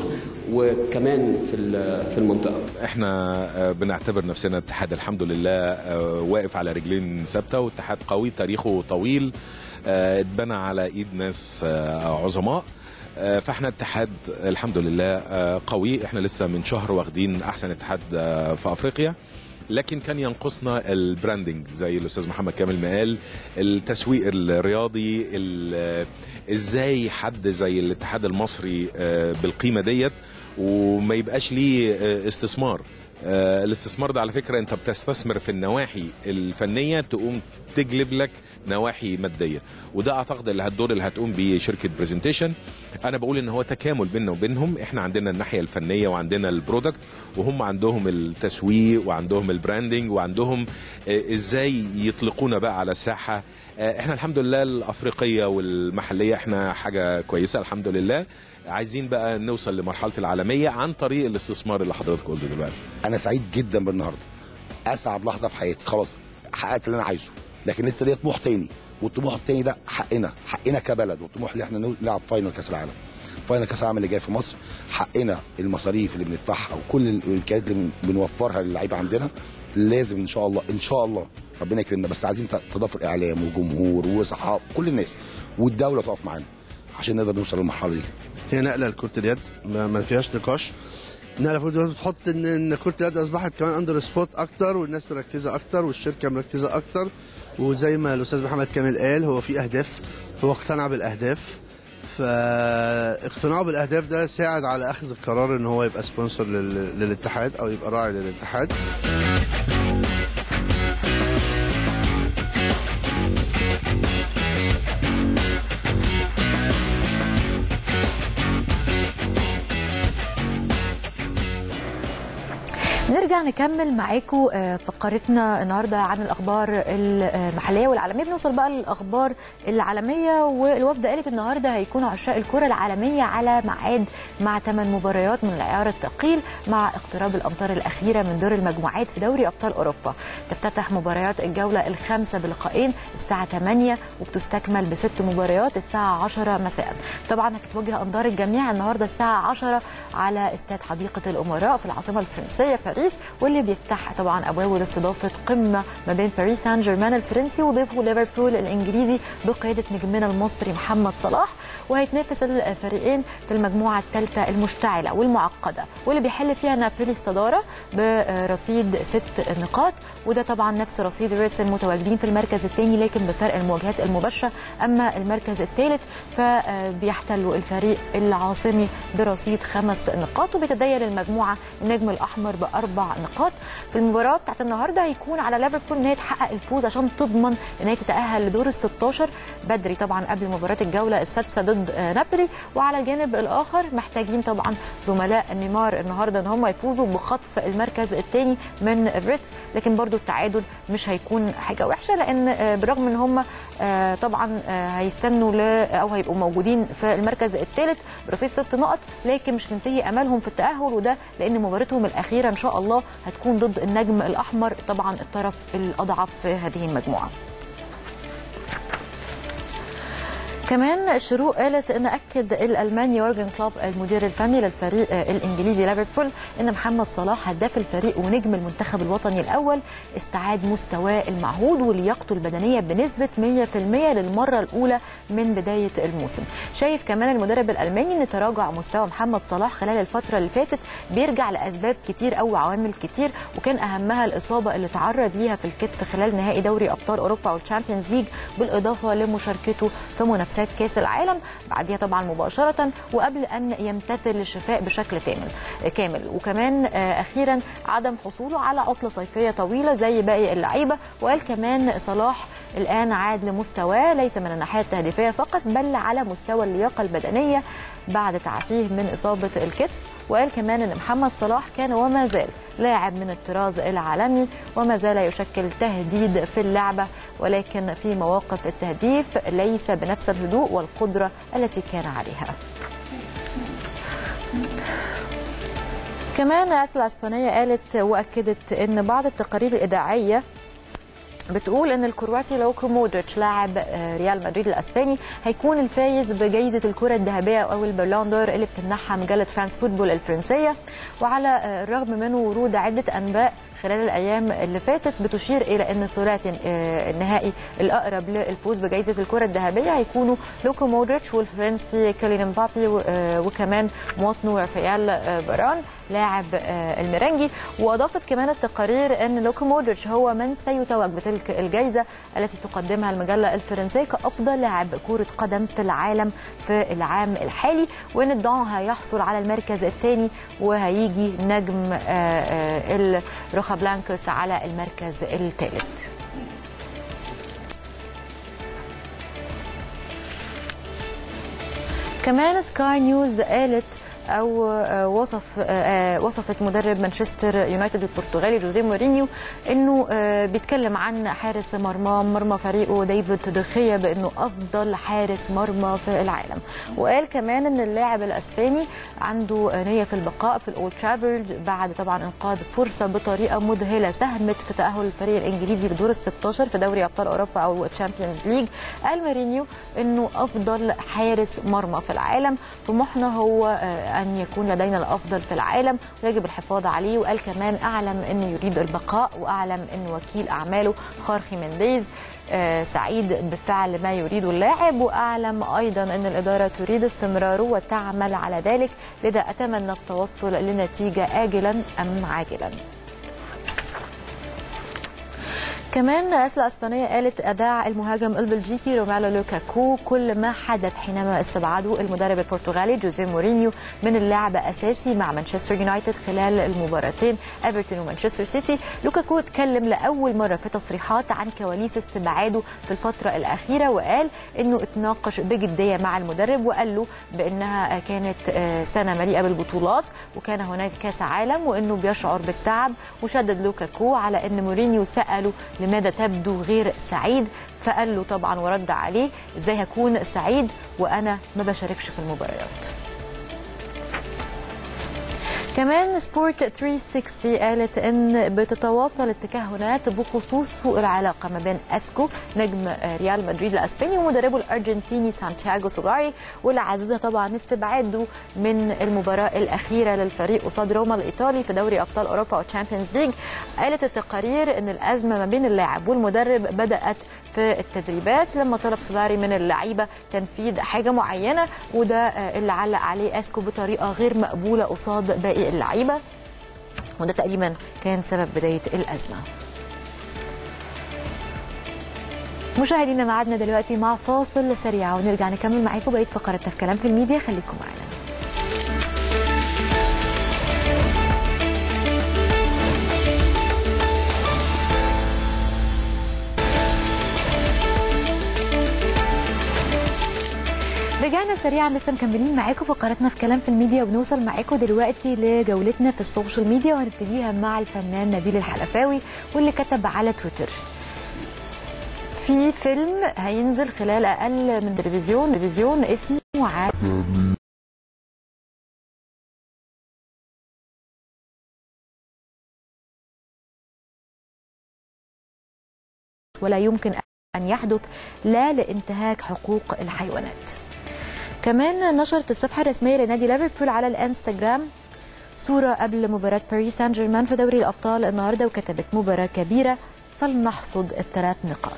وكمان في ال- في المنطقه احنا آه، بنعتبر نفسنا اتحاد الحمد لله آه، واقف على رجلين ثابته واتحاد قوي تاريخه طويل آه، اتبنى على ايد ناس آه، عظماء آه، فاحنا اتحاد الحمد لله آه، قوي احنا لسه من شهر واخدين احسن اتحاد آه، في افريقيا لكن كان ينقصنا البراندنج زي الاستاذ محمد كامل ما قال التسويق الرياضي ال- ازاي حد زي الاتحاد المصري آه، بالقيمه ديت وما يبقاش ليه آه، استثمار آه، الاستثمار ده على فكره انت بتستثمر في النواحي الفنيه تقوم تجلب لك نواحي ماديه وده اعتقد اللي هالدور اللي هتقوم بيه شركه برزنتيشن انا بقول ان هو تكامل بيننا وبينهم احنا عندنا الناحيه الفنيه وعندنا البرودكت وهم عندهم التسويق وعندهم البراندنج وعندهم آه، ازاي يطلقونا بقى على الساحه آه، احنا الحمد لله الافريقيه والمحليه احنا حاجه كويسه الحمد لله عايزين بقى نوصل لمرحله العالميه عن طريق الاستثمار اللي حضرتك قلته دلوقتي انا سعيد جدا بالنهارده اسعد لحظه في حياتي خلاص حققت اللي انا عايزه لكن لسه ليا طموح تاني والطموح التاني ده حقنا حقنا كبلد والطموح اللي احنا نو- نلعب فاينل كاس العالم فاينل كاس العالم اللي جاي في مصر حقنا المصاريف اللي بندفعها وكل الامكانيات اللي بن- بنوفرها للعيبه عندنا لازم ان شاء الله ان شاء الله ربنا يكرمنا بس عايزين ت- تضافر اعلام وجمهور وصحاب كل الناس والدوله تقف معانا عشان نقدر نوصل للمرحله دي هي نقله لكره اليد ما, ما فيهاش نقاش نقله في اليد بتحط ان ان كره اليد اصبحت كمان اندر سبوت اكتر والناس مركزه اكتر والشركه مركزه اكتر وزي ما الاستاذ محمد كامل قال هو في اهداف هو اقتنع بالاهداف فاقتناعه بالاهداف ده ساعد على اخذ القرار ان هو يبقى سبونسر لل... للاتحاد او يبقى راعي للاتحاد نرجع نكمل معاكم آه، فقرتنا النهارده عن الاخبار المحليه والعالميه بنوصل بقى للاخبار العالميه والوفد قالت النهارده هيكون عشاق الكره العالميه على ميعاد مع ثمان مباريات من العيار الثقيل مع اقتراب الامطار الاخيره من دور المجموعات في دوري ابطال اوروبا تفتتح مباريات الجوله الخامسه بلقاءين الساعه 8 وبتستكمل بست مباريات الساعه 10 مساء طبعا هتتوجه انظار الجميع النهارده الساعه 10 على استاد حديقه الامراء في العاصمه الفرنسيه باريس واللي بيفتح طبعا ابوابه لاستضافه قمه ما بين باريس سان جيرمان الفرنسي وضيفه ليفربول الانجليزي بقياده نجمنا المصري محمد صلاح وهيتنافس الفريقين في المجموعه الثالثه المشتعله والمعقده واللي بيحل فيها نابولي الصداره برصيد ست نقاط وده طبعا نفس رصيد ريتس المتواجدين في المركز الثاني لكن بفرق المواجهات المباشره اما المركز الثالث فبيحتل الفريق العاصمي برصيد خمس نقاط وبيتدين المجموعه النجم الاحمر باربع نقاط في المباراه بتاعت النهارده هيكون على ليفربول ان هي تحقق الفوز عشان تضمن ان هي تتاهل لدور ال 16 بدري طبعا قبل مباراه الجوله السادسه ضد آه، نابولي وعلى الجانب الاخر محتاجين طبعا زملاء نيمار النهارده ان هم يفوزوا بخطف المركز الثاني من ريتس لكن برضو التعادل مش هيكون حاجه وحشه لان آه، بالرغم ان هم آه، طبعا آه، هيستنوا ل او هيبقوا موجودين في المركز الثالث برصيد ست نقط لكن مش منتهي املهم في التاهل وده لان مباراتهم الاخيره ان شاء الله هتكون ضد النجم الاحمر طبعا الطرف الاضعف في هذه المجموعه كمان الشروق قالت ان اكد الالماني يورجن كلوب المدير الفني للفريق آه، الانجليزي ليفربول ان محمد صلاح هداف الفريق ونجم المنتخب الوطني الاول استعاد مستواه المعهود ولياقته البدنيه بنسبه 100% للمره الاولى من بدايه الموسم شايف كمان المدرب الالماني ان تراجع مستوى محمد صلاح خلال الفتره اللي فاتت بيرجع لاسباب كتير او عوامل كتير وكان اهمها الاصابه اللي تعرض ليها في الكتف خلال نهائي دوري ابطال اوروبا والتشامبيونز ليج بالاضافه لمشاركته في منافسات منافسات كاس العالم بعدها طبعا مباشره وقبل ان يمتثل الشفاء بشكل كامل كامل وكمان آه، اخيرا عدم حصوله على عطله صيفيه طويله زي باقي اللعيبه وقال كمان صلاح الان عاد لمستواه ليس من الناحيه التهديفيه فقط بل على مستوى اللياقه البدنيه بعد تعافيه من اصابه الكتف وقال كمان ان محمد صلاح كان وما زال لاعب من الطراز العالمي وما زال يشكل تهديد في اللعبه ولكن في مواقف التهديف ليس بنفس الهدوء والقدره التي كان عليها. كمان أسل الأسبانية قالت وأكدت أن بعض التقارير الإذاعية بتقول ان الكرواتي لوكو مودريتش لاعب آه، ريال مدريد الاسباني هيكون الفايز بجائزه الكره الذهبيه او البالون دور اللي بتمنحها مجله فرانس فوتبول الفرنسيه وعلى آه، الرغم من ورود عده انباء خلال الايام اللي فاتت بتشير الى ان الثلاثي آه، النهائي الاقرب للفوز بجائزه الكره الذهبيه هيكونوا لوكو مودريتش والفرنسي كيليان مبابي و- آه، وكمان مواطنه رافائيل آه، فاران لاعب آه، الميرانجي واضافت كمان التقارير ان لوكو مودريتش هو من سيتوج بتلك الجائزه التي تقدمها المجله الفرنسيه كافضل لاعب كره قدم في العالم في العام الحالي وان الدون هيحصل على المركز الثاني وهيجي نجم آه، آه، الروخا بلانكوس على المركز الثالث كمان سكاي نيوز قالت او آه، وصف آه، آه، وصفت مدرب مانشستر يونايتد البرتغالي جوزيه مورينيو انه آه، بيتكلم عن حارس مرمى مرمى فريقه ديفيد دخيا بانه افضل حارس مرمى في العالم وقال كمان ان اللاعب الاسباني عنده نيه في البقاء في الاولد ترافورد بعد طبعا انقاذ فرصه بطريقه مذهله ساهمت في تاهل الفريق الانجليزي لدور ال 16 في دوري ابطال اوروبا او تشامبيونز ليج قال مورينيو انه افضل حارس مرمى في العالم طموحنا هو آه، ان يكون لدينا الافضل في العالم ويجب الحفاظ عليه وقال كمان اعلم انه يريد البقاء واعلم ان وكيل اعماله خارخي منديز آه، سعيد بفعل ما يريده اللاعب واعلم ايضا ان الاداره تريد استمراره وتعمل على ذلك لذا اتمنى التوصل لنتيجه اجلا ام عاجلا كمان أسل الأسبانية قالت أذاع المهاجم البلجيكي رومالو لوكاكو كل ما حدث حينما استبعده المدرب البرتغالي جوزيه مورينيو من اللعب أساسي مع مانشستر يونايتد خلال المباراتين ايفرتون ومانشستر سيتي لوكاكو اتكلم لأول مرة في تصريحات عن كواليس استبعاده في الفترة الأخيرة وقال إنه اتناقش بجدية مع المدرب وقال له بأنها كانت آه، سنة مليئة بالبطولات وكان هناك كاس عالم وإنه بيشعر بالتعب وشدد لوكاكو على إن مورينيو سأله لماذا تبدو غير سعيد فقال له طبعا ورد عليه ازاي هكون سعيد وانا ما بشاركش في المباريات كمان سبورت 360 قالت ان بتتواصل التكهنات بخصوص سوء العلاقه ما بين اسكو نجم ريال مدريد الاسباني ومدربه الارجنتيني سانتياغو سولاري واللي عززها طبعا استبعاده من المباراه الاخيره للفريق قصاد روما الايطالي في دوري ابطال اوروبا والتشامبيونز ليج قالت التقارير ان الازمه ما بين اللاعب والمدرب بدات في التدريبات لما طلب سولاري من اللعيبه تنفيذ حاجه معينه وده آه، اللي علق عليه اسكو بطريقه غير مقبوله قصاد باقي اللعيبه وده تقريبا كان سبب بدايه الازمه مشاهدينا معادنا دلوقتي مع فاصل سريع ونرجع نكمل معاكم بقيه فقراتنا في كلام في الميديا خليكم معانا رجعنا سريعا لسه مكملين معاكم فقراتنا في كلام في الميديا وبنوصل معاكم دلوقتي لجولتنا في السوشيال ميديا وهنبتديها مع الفنان نبيل الحلفاوي واللي كتب على تويتر في فيلم هينزل خلال اقل من تلفزيون تلفزيون اسمه ع... ولا يمكن ان يحدث لا لانتهاك حقوق الحيوانات كمان نشرت الصفحه الرسميه لنادي ليفربول على الانستغرام صوره قبل مباراه باريس سان جيرمان في دوري الابطال النهارده وكتبت مباراه كبيره فلنحصد الثلاث نقاط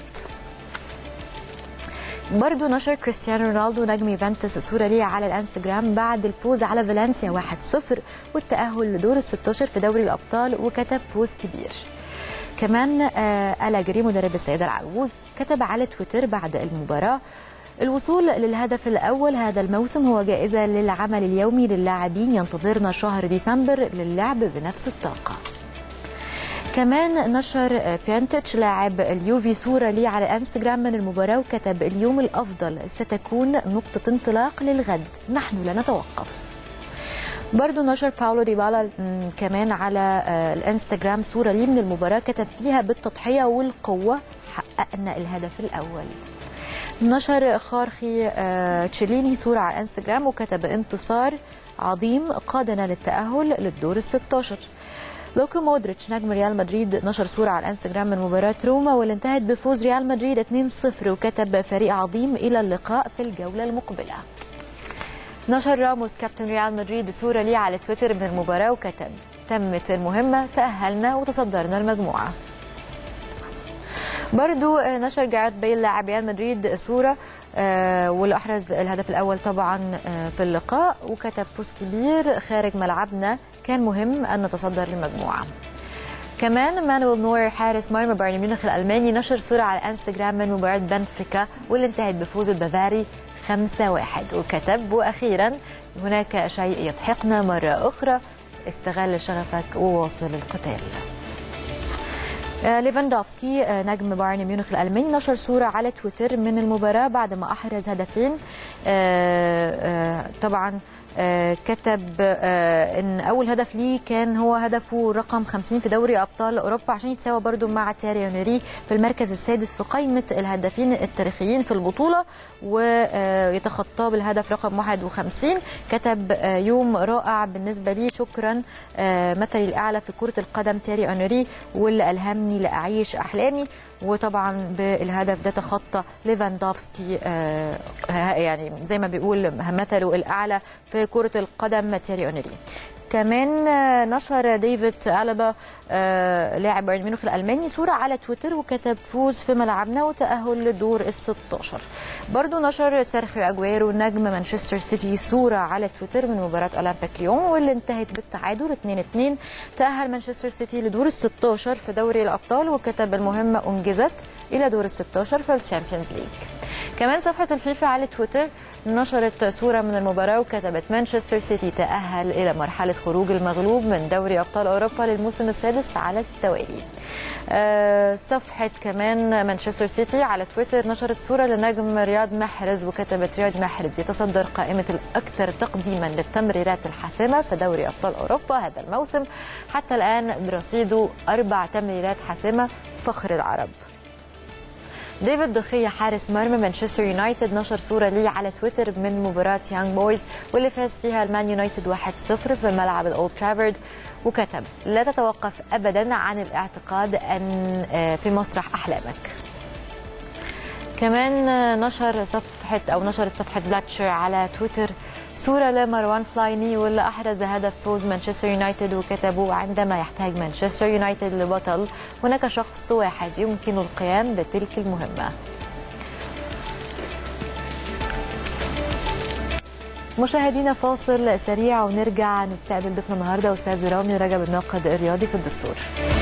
برضو نشر كريستيانو رونالدو نجم يوفنتوس صورة ليه على الانستجرام بعد الفوز على فالنسيا 1-0 والتأهل لدور ال 16 في دوري الأبطال وكتب فوز كبير كمان آه ألاجري مدرب السيدة العجوز كتب على تويتر بعد المباراة الوصول للهدف الأول هذا الموسم هو جائزة للعمل اليومي للاعبين ينتظرنا شهر ديسمبر للعب بنفس الطاقة كمان نشر بيانتيتش لاعب اليوفي صورة لي على انستغرام من المباراة وكتب اليوم الأفضل ستكون نقطة انطلاق للغد نحن لا نتوقف برضو نشر باولو ديبالا م، كمان على آه، الانستغرام صورة لي من المباراة كتب فيها بالتضحية والقوة حققنا الهدف الأول نشر خارخي آه، تشيليني صورة على انستغرام وكتب انتصار عظيم قادنا للتأهل للدور ال 16 لوكو مودريتش نجم ريال مدريد نشر صورة على الانستغرام من مباراة روما واللي انتهت بفوز ريال مدريد 2-0 وكتب فريق عظيم إلى اللقاء في الجولة المقبلة نشر راموس كابتن ريال مدريد صورة ليه على تويتر من المباراة وكتب تمت المهمة تأهلنا وتصدرنا المجموعة برضو آه، نشر جاريث بيل لاعب ريال مدريد صورة آه، واللي أحرز الهدف الأول طبعا آه، في اللقاء وكتب بوست كبير خارج ملعبنا كان مهم أن نتصدر المجموعة كمان مانويل نوير حارس مرمى بايرن ميونخ الألماني نشر صورة على الانستغرام من مباراة بنفيكا واللي انتهت بفوز البافاري 5-1 وكتب وأخيرا هناك شيء يضحكنا مرة أخرى استغل شغفك وواصل القتال آه، ليفاندوفسكي آه، نجم بايرن ميونخ الالماني نشر صوره على تويتر من المباراه بعد ما احرز هدفين آه، آه، طبعا آه، كتب آه، ان اول هدف ليه كان هو هدفه رقم 50 في دوري ابطال اوروبا عشان يتساوى برضو مع تيري اونري في المركز السادس في قائمه الهدافين التاريخيين في البطوله ويتخطاه بالهدف رقم 51 كتب آه، يوم رائع بالنسبه لي شكرا آه، مثلي الاعلى في كره القدم تيري اونري واللي الهمني لاعيش احلامي وطبعا بالهدف ده تخطى ليفاندوفسكي آه، يعني زي ما بيقول مثله الاعلى في كره القدم تيري اونري كمان آه، نشر ديفيد ألبا آه، لاعب بايرن ميونخ الالماني صوره على تويتر وكتب فوز في ملعبنا وتاهل لدور ال 16 برضو نشر سيرخيو اجويرو نجم مانشستر سيتي صوره على تويتر من مباراه اولمبيك ليون واللي انتهت بالتعادل 2-2 تاهل مانشستر سيتي لدور ال 16 في دوري الابطال وكتب المهمه انجزت الى دور ال 16 في الشامبيونز ليج كمان صفحه الفيفا على تويتر نشرت صورة من المباراة وكتبت مانشستر سيتي تأهل إلى مرحلة خروج المغلوب من دوري أبطال أوروبا للموسم السادس على التوالي آه، صفحة كمان مانشستر سيتي على تويتر نشرت صورة لنجم رياض محرز وكتبت رياض محرز يتصدر قائمة الأكثر تقديما للتمريرات الحاسمة في دوري أبطال أوروبا هذا الموسم حتى الآن برصيده أربع تمريرات حاسمة فخر العرب ديفيد دخية حارس مرمى مانشستر يونايتد نشر صورة ليه على تويتر من مباراة يانج بويز واللي فاز فيها المان يونايتد 1-0 في ملعب الأولد ترافورد وكتب لا تتوقف أبدا عن الاعتقاد أن آه، في مسرح أحلامك كمان آه، نشر صفحة أو نشرت صفحة بلاتشر على تويتر صورة لمروان فلايني واللي أحرز هدف فوز مانشستر يونايتد وكتبوا عندما يحتاج مانشستر يونايتد لبطل هناك شخص واحد يمكن القيام بتلك المهمة مشاهدينا فاصل سريع ونرجع نستقبل ضيفنا النهارده استاذ رامي رجب الناقد الرياضي في الدستور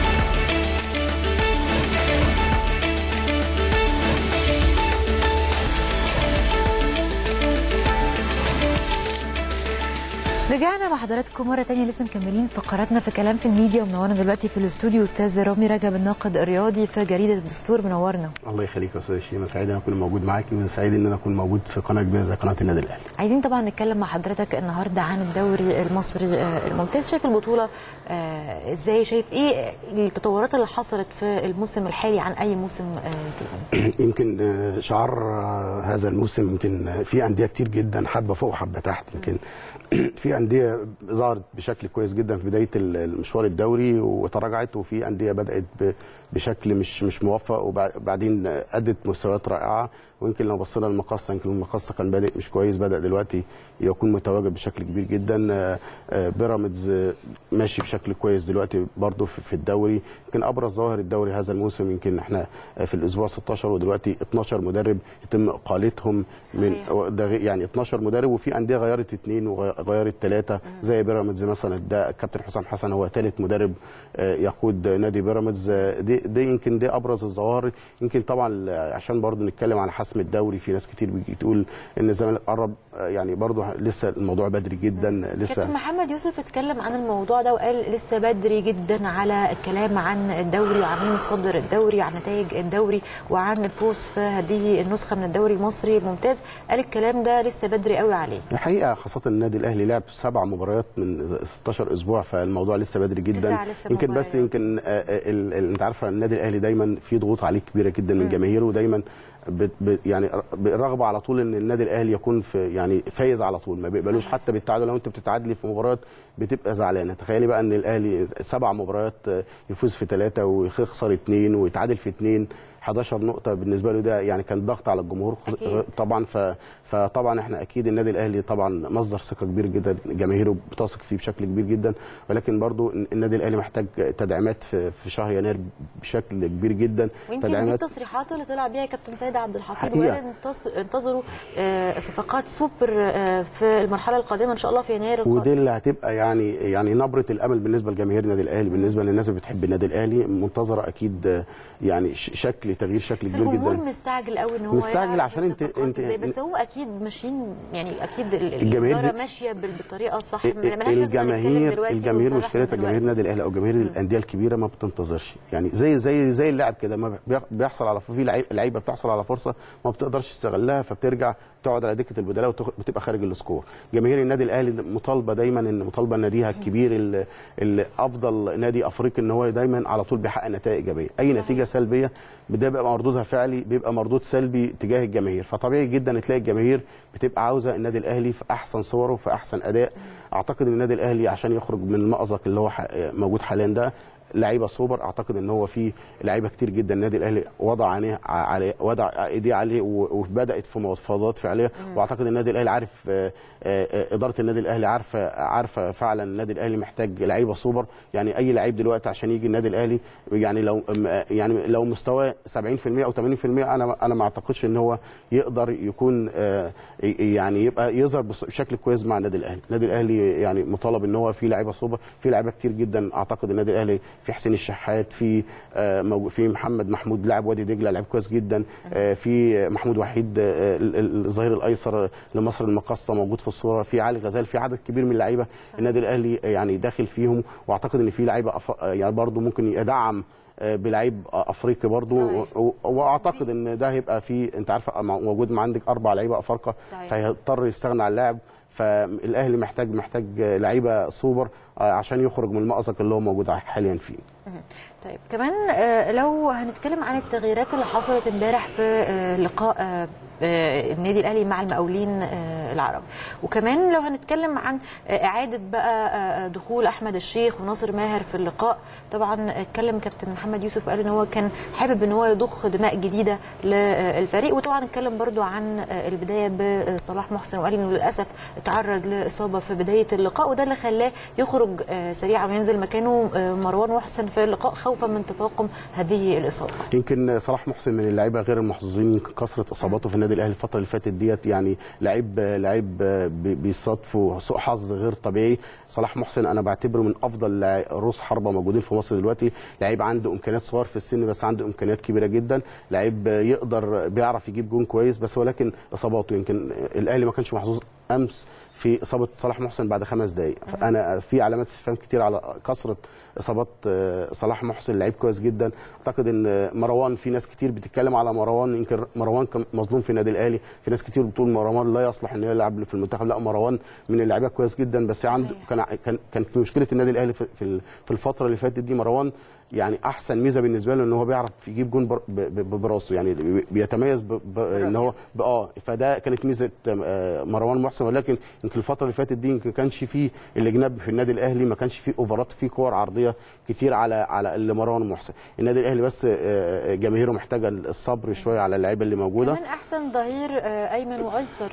رجعنا مع حضراتكم مرة تانية لسه مكملين فقراتنا في كلام في الميديا ومنورنا دلوقتي في الاستوديو استاذ رامي رجب الناقد الرياضي في جريدة الدستور منورنا الله يخليك يا استاذ شيماء سعيد ان اكون موجود معاكي وسعيد ان انا اكون موجود في قناه كبيره زي قناه النادي الاهلي عايزين طبعا نتكلم مع حضرتك النهارده عن الدوري المصري آه، الممتاز شايف البطوله آه، ازاي شايف ايه التطورات اللي حصلت في الموسم الحالي عن اي موسم آه، تاني يمكن آه، شعار آه، هذا الموسم يمكن آه، في انديه كتير جدا حبه فوق وحبه تحت يمكن في انديه ظهرت بشكل كويس جدا في بدايه ال- المشوار الدوري وتراجعت وفي انديه بدات ب- بشكل مش مش موفق وبعدين ادت مستويات رائعه ويمكن لو بصينا للمقصه يمكن المقصه كان بادئ مش كويس بدا دلوقتي يكون متواجد بشكل كبير جدا آه، آه، بيراميدز آه، ماشي بشكل كويس دلوقتي برضه في في الدوري يمكن ابرز ظواهر الدوري هذا الموسم يمكن احنا آه، في الاسبوع 16 ودلوقتي 12 مدرب يتم اقالتهم من صحيح. ده غير- يعني 12 مدرب وفي انديه غيرت اثنين وغيرت ثلاثه ثلاثه زي بيراميدز مثلا ده الكابتن حسام حسن هو ثالث مدرب آه، يقود نادي بيراميدز آه، دي, دي يمكن دي ابرز الظواهر يمكن طبعا آه، عشان برضو نتكلم عن حسم الدوري في ناس كتير بيجي تقول ان الزمالك قرب آه، يعني برضو لسه الموضوع بدري جدا لسه كابتن محمد يوسف اتكلم عن الموضوع ده وقال لسه بدري جدا على الكلام عن الدوري وعن مين متصدر الدوري عن نتائج الدوري وعن الفوز في هذه النسخه من الدوري المصري الممتاز قال الكلام ده لسه بدري قوي عليه الحقيقه خاصه النادي الاهلي لعب سبع مباريات من 16 اسبوع فالموضوع لسه بدري جدا تسعة لسه يمكن بس مباريات. يمكن آه، آه، ال- ال- انت عارفه النادي الاهلي دايما في ضغوط عليه كبيره جدا من جماهيره ودايما بت بت يعني بالرغبه على طول ان النادي الاهلي يكون في يعني فايز على طول ما بيقبلوش حتى بالتعادل لو انت بتتعادلي في مباريات بتبقى زعلانه تخيلي بقى ان الاهلي سبع مباريات آه، يفوز في ثلاثه ويخسر اثنين ويتعادل في اثنين 11 نقطه بالنسبه له ده يعني كان ضغط على الجمهور أكيد. طبعا ف... فطبعا احنا اكيد النادي الاهلي طبعا مصدر ثقه كبير جدا جماهيره بتثق فيه بشكل كبير جدا ولكن برضو النادي الاهلي محتاج تدعيمات في, في شهر يناير بشكل كبير جدا ويمكن دي التصريحات اللي طلع بيها كابتن سيد عبد الحفيظ حقيقة. وقال انتص- انتظروا آه، صفقات سوبر آه، في المرحله القادمه ان شاء الله في يناير القادم ودي اللي هتبقى يعني يعني نبره الامل بالنسبه لجماهير النادي الاهلي بالنسبه للناس اللي بتحب النادي الاهلي منتظره اكيد آه، يعني ش- شكل تغيير شكل بس كبير الجمهور جدا مستعجل قوي ان هو مستعجل يعرف عشان انت- الصفقات انت- إزاي. بس هو اكيد ماشيين يعني اكيد ال- الجماهير الاداره دي- ماشيه بال- بالطريقه الصح ملهاش لازمة نتكلم الجماهير دلوقتي الجماهير ونصرح مشكلتها من جماهير دلوقتي. النادي الاهلي او جماهير الانديه الكبيره ما بتنتظرش يعني زي زي زي اللاعب كده ما بي- بيحصل على في لعيب- لعيبه بتحصل على فرصه ما بتقدرش تستغلها فبترجع تقعد على دكه البدلاء وبتبقى خارج السكور جماهير النادي الاهلي مطالبه دايما ان مطالبه ناديها الكبير ال- ال- افضل نادي افريقي ان هو دايما على طول بيحقق نتائج ايجابيه اي نتيجه سلبيه ده بيبقى مردودها فعلي بيبقى مردود سلبي تجاه الجماهير فطبيعي جدا تلاقي الجماهير بتبقى عاوزه النادي الاهلي في احسن صوره وفي احسن اداء اعتقد ان النادي الاهلي عشان يخرج من المأزق اللي هو ح- موجود حاليا ده لعيبه سوبر اعتقد ان هو في لعيبه كتير جدا النادي الاهلي وضع عينيه عليه وضع ايديه عليه و- وبدات في مفاوضات فعليه واعتقد النادي الاهلي عارف آه، آه، آه، اداره النادي الاهلي عارفه عارفه فعلا النادي الاهلي محتاج لعيبه سوبر يعني اي لعيب دلوقتي عشان يجي النادي الاهلي يعني لو م- يعني لو مستواه 70% او 80% انا انا ما اعتقدش ان هو يقدر يكون آه، ي- يعني يبقى يظهر بص- بشكل كويس مع النادي الاهلي النادي الاهلي يعني مطالب ان هو في لعيبه سوبر في لعيبه كتير جدا اعتقد النادي الاهلي في حسين الشحات في آه، موجو- في محمد محمود لاعب وادي دجله لعيب كويس جدا آه، في محمود وحيد آه، ال- ال- الظهير الايسر لمصر المقاصه موجود في الصوره في علي غزال في عدد كبير من اللعيبه النادي الاهلي يعني داخل فيهم واعتقد ان في لعيبه أف- يعني برضو ممكن يدعم آه، بلعيب افريقي برضو صحيح. و- واعتقد ان ده هيبقى في انت عارفه مع- موجود مع عندك اربع لعيبه افارقه صحيح. فهيضطر يستغنى عن اللاعب فالاهلي محتاج محتاج لعيبه سوبر آه، عشان يخرج من المأزق اللي هو موجود حاليا فيه طيب كمان آه، لو هنتكلم عن التغييرات اللي حصلت امبارح في آه، لقاء آه، آه، النادي الاهلي مع المقاولين آه، العرب وكمان لو هنتكلم عن آه، اعاده بقى آه، دخول احمد الشيخ وناصر ماهر في اللقاء طبعا اتكلم كابتن محمد يوسف وقال ان هو كان حابب ان هو يضخ دماء جديده للفريق وطبعا اتكلم برضو عن آه، البدايه بصلاح محسن وقال انه للاسف اتعرض لاصابه في بدايه اللقاء وده اللي خلاه يخرج آه، سريعا وينزل مكانه آه، مروان محسن في اللقاء خوفا من تفاقم هذه الاصابه يمكن صلاح محسن من اللعيبه غير المحظوظين يمكن كثره اصاباته في النادي الاهلي الفتره اللي فاتت ديت يعني لعيب لعيب بي- بيصادفه سوء حظ غير طبيعي صلاح محسن انا بعتبره من افضل لع- رؤوس حربه موجودين في مصر دلوقتي لعيب عنده امكانيات صغير في السن بس عنده امكانيات كبيره جدا لعيب يقدر بيعرف يجيب جون كويس بس ولكن اصاباته يمكن الاهلي ما كانش محظوظ امس في اصابه صلاح محسن بعد خمس دقائق فانا في علامات استفهام كتير على كثره اصابات آه، صلاح محسن لعيب كويس جدا اعتقد ان مروان في ناس كتير بتتكلم على مروان يمكن مروان كان مظلوم في النادي الاهلي في ناس كتير بتقول مروان لا يصلح انه يلعب في المنتخب لا مروان من اللعيبه كويس جدا بس عنده كان كان كان في مشكله النادي الاهلي في في في الفتره اللي فاتت دي مروان يعني احسن ميزه بالنسبه له ان هو بيعرف يجيب جون بر- ب- ب- براسه يعني بي- بيتميز ب- ب- ان هو ب- اه فده كانت ميزه آه، مروان محسن ولكن يمكن الفتره اللي فاتت دي يمكن كانش فيه الجناب في النادي الاهلي ما كانش فيه اوفرات فيه كور عرضيه كتير على على اللي مروان محسن النادي الاهلي بس آه، جماهيره محتاجه الصبر شويه على اللعيبه اللي موجوده كمان احسن ظهير آه، ايمن وايسر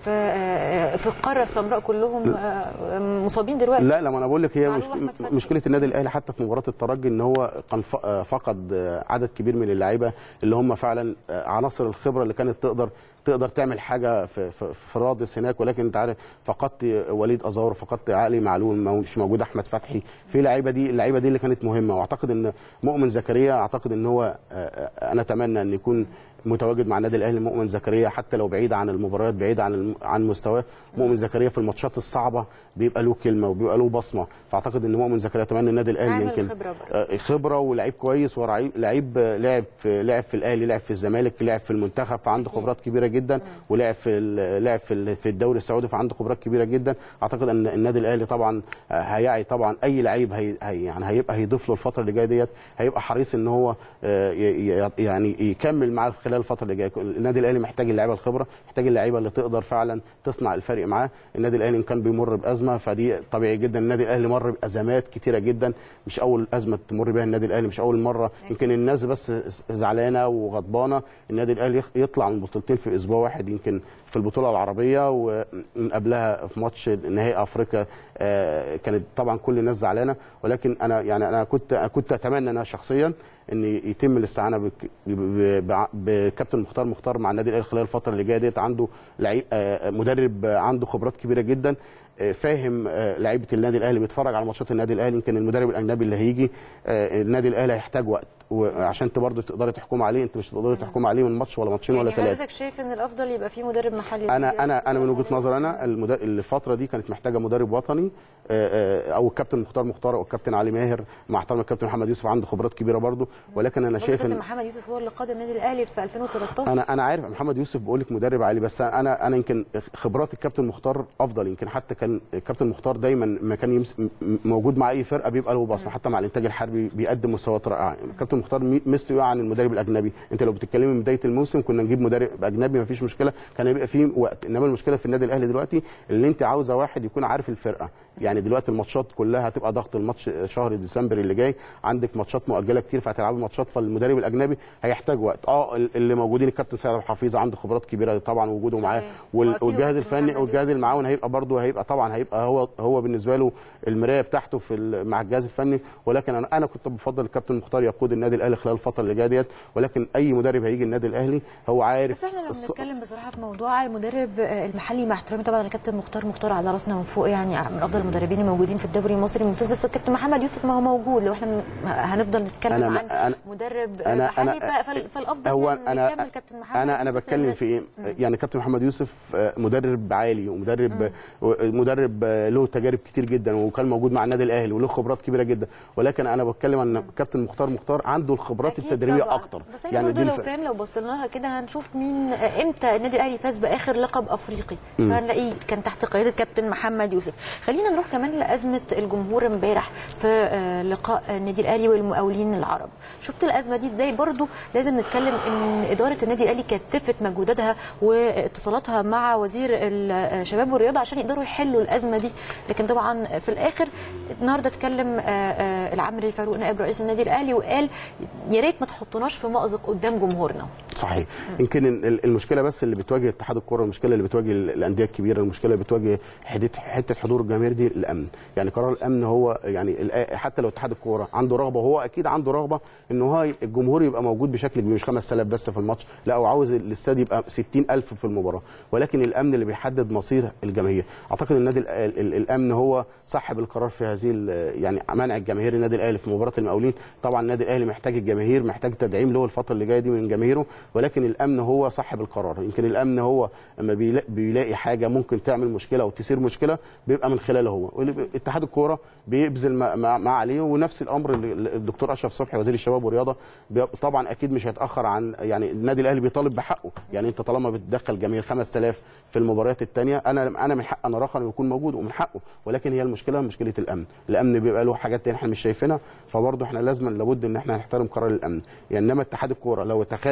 في آه، في القاره السمراء كلهم آه، مصابين دلوقتي لا لما انا بقول لك هي مش معلول أحمد فتحي. مشكله النادي الاهلي حتى في مباراه الترجي ان هو كان ف- آه، فقد آه، عدد كبير من اللعيبه اللي هم فعلا آه، عناصر الخبره اللي كانت تقدر تقدر تعمل حاجه في في, في رادس هناك ولكن انت عارف فقدت وليد ازار فقدت علي معلول مو- مش موجود احمد فتحي في لعيبه دي اللعيبه دي اللي كانت مهمه واعتقد ان مؤمن زكريا اعتقد ان هو آه، آه، انا اتمنى ان يكون متواجد مع النادي الاهلي مؤمن زكريا حتى لو بعيد عن المباريات بعيد عن الم- عن مستواه مؤمن زكريا في الماتشات الصعبه بيبقى له كلمه وبيبقى له بصمه فاعتقد ان مؤمن زكريا اتمنى النادي الاهلي عامل يمكن خبرة برضه. آه، خبره ولعيب كويس ولعيب لعيب آه، لعب في لعب في الاهلي لعب في الزمالك لعب في المنتخب فعنده خبرات كبيره جدا ولعب في ال- لعب في ال- في الدوري السعودي فعنده خبرات كبيره جدا اعتقد ان النادي الاهلي طبعا آه، هيعي طبعا اي لعيب هي هي- يعني هيبقى هيضيف له الفتره اللي جايه ديت هيبقى حريص ان هو آه، ي- ي- يعني يكمل معاه خلال الفتره اللي جايه النادي الاهلي محتاج اللعيبه الخبره محتاج اللعيبه اللي تقدر فعلا تصنع الفرق معاه النادي الاهلي إن كان بيمر بازمه فدي طبيعي جدا النادي الاهلي مر بازمات كتيره جدا مش اول ازمه تمر بها النادي الاهلي مش اول مره يمكن الناس بس زعلانه وغضبانه النادي الاهلي يخ- يطلع من بطولتين في اسبوع واحد يمكن في البطوله العربيه ومن قبلها في ماتش نهائي افريقيا آه، كانت طبعا كل الناس زعلانه ولكن انا يعني انا كنت كنت اتمنى انا شخصيا ان يتم الاستعانه بك- ب- ب- بكابتن مختار مختار مع النادي الاهلي خلال الفتره اللي جايه ديت عنده لعيب آه، مدرب آه، عنده خبرات كبيره جدا آه، فاهم آه، لعيبه النادي الاهلي بيتفرج على ماتشات النادي الاهلي يمكن المدرب الاجنبي اللي هيجي آه، النادي الاهلي هيحتاج وقت وعشان انت برضه تقدري تحكم عليه انت مش تقدري تحكم عليه من ماتش ولا ماتشين ولا يعني ثلاثه حضرتك شايف ان الافضل يبقى في مدرب محلي انا انا انا من وجهه نظري انا المدر... الفتره دي كانت محتاجه مدرب وطني آه، آه، او الكابتن مختار مختار او الكابتن علي ماهر مع احترام الكابتن محمد يوسف عنده خبرات كبيره برضه ولكن انا شايف ان ان محمد يوسف هو اللي قاد النادي الاهلي في 2013 انا انا عارف محمد يوسف بقول لك مدرب عالي بس انا انا يمكن خبرات الكابتن مختار افضل يمكن حتى كان الكابتن مختار دايما ما كان يمس م- م- موجود مع اي فرقه بيبقى له بصمه حتى مع الانتاج الحربي بيقدم مستويات رائعه الكابتن مختار مي- ميزته ايه عن المدرب الاجنبي انت لو بتتكلمي من بدايه الموسم كنا نجيب مدرب اجنبي ما فيش مشكله كان هيبقى فيه وقت انما المشكله في النادي الاهلي دلوقتي اللي انت عاوزه واحد يكون عارف الفرقه يعني دلوقتي الماتشات كلها هتبقى ضغط الماتش شهر ديسمبر اللي جاي عندك ماتشات مؤجله كتير فهتلعبوا ماتشات فالمدرب الاجنبي هيحتاج وقت اه اللي موجودين الكابتن سيد عبد الحفيظ عنده خبرات كبيره طبعا وجوده معاه صحيح. وال- وأكيد والجهاز وقت الفني محمد والجهاز المعاون هيبقى برضه هيبقى طبعا هيبقى هو هو بالنسبه له المرايه بتاعته في ال- مع الجهاز الفني ولكن انا انا كنت بفضل الكابتن مختار يقود النادي الاهلي خلال الفتره اللي جايه ديت ولكن اي مدرب هيجي النادي الاهلي هو عارف بس احنا لو الص- بنتكلم بصراحه في موضوع المدرب آه، المحلي مع احترامي طبعا الكابتن مختار مختار على راسنا من فوق يعني من افضل المدربين الموجودين في الدوري المصري الممتاز بس الكابتن محمد يوسف ما هو موجود لو احنا من- هنفضل نتكلم أنا- عن أنا- مدرب آه، أنا- محلي أنا- ف- فال- فالافضل هو يعني انا نكمل كابتن محمد انا انا يوسف بتكلم لأن- في ايه يعني كابتن محمد يوسف آه، مدرب عالي ومدرب مدرب آه، له تجارب كتير جدا وكان موجود مع النادي الاهلي وله خبرات كبيره جدا ولكن انا بتكلم ان كابتن مختار مختار عنده الخبرات أكيد التدريبيه طبعاً. اكتر بس يعني برضه دي لو الف- فاهم لو بصينا لها كده هنشوف مين آه، امتى النادي الاهلي فاز باخر لقب افريقي فهنلاقيه كان تحت قياده كابتن محمد يوسف خلينا نروح كمان لازمه الجمهور امبارح في آه، لقاء النادي الاهلي والمقاولين العرب شفت الازمه دي ازاي برضه لازم نتكلم ان اداره النادي الاهلي كثفت مجهوداتها واتصالاتها مع وزير الشباب والرياضه عشان يقدروا يحلوا الازمه دي لكن طبعا في الاخر النهارده اتكلم آه، آه، العمري فاروق نائب رئيس النادي الاهلي وقال يا ريت ما تحطوناش في مأزق قدام جمهورنا صحيح يمكن ال- المشكله بس اللي بتواجه اتحاد الكره المشكله اللي بتواجه ال- الانديه الكبيره المشكله اللي بتواجه حته حته حضور الجماهير دي الامن يعني قرار الامن هو يعني الآ- حتى لو اتحاد الكوره عنده رغبه وهو اكيد عنده رغبه ان هو الجمهور يبقى موجود بشكل كبير مش 5000 بس في الماتش لا هو عاوز الاستاد يبقى 60000 في المباراه ولكن الامن اللي بيحدد مصير الجماهير اعتقد النادي ال- ال- ال- الامن هو صاحب القرار في هذه ال- يعني منع الجماهير النادي الاهلي في مباراه المقاولين طبعا النادي الاهلي محتاج الجماهير محتاج تدعيم له الفتره اللي جايه دي من جماهيره ولكن الامن هو صاحب القرار يمكن الامن هو اما بيلاقي, بيلاقي حاجه ممكن تعمل مشكله او تثير مشكله بيبقى من خلاله هو واللي بي- اتحاد الكوره بيبذل ما, ما, ما عليه ونفس الامر اللي- اللي الدكتور اشرف صبحي وزير الشباب والرياضه بي- طبعا اكيد مش هيتاخر عن يعني النادي الاهلي بيطالب بحقه يعني انت طالما بتدخل جماهير 5000 في المباريات الثانيه انا انا من حق انا راخر يكون موجود ومن حقه ولكن هي المشكله مشكله الامن الامن بيبقى له حاجات تانية احنا مش شايفينها فبرضه احنا لازم لابد ان احنا نحترم قرار الامن يعني انما اتحاد الكوره لو تخاذل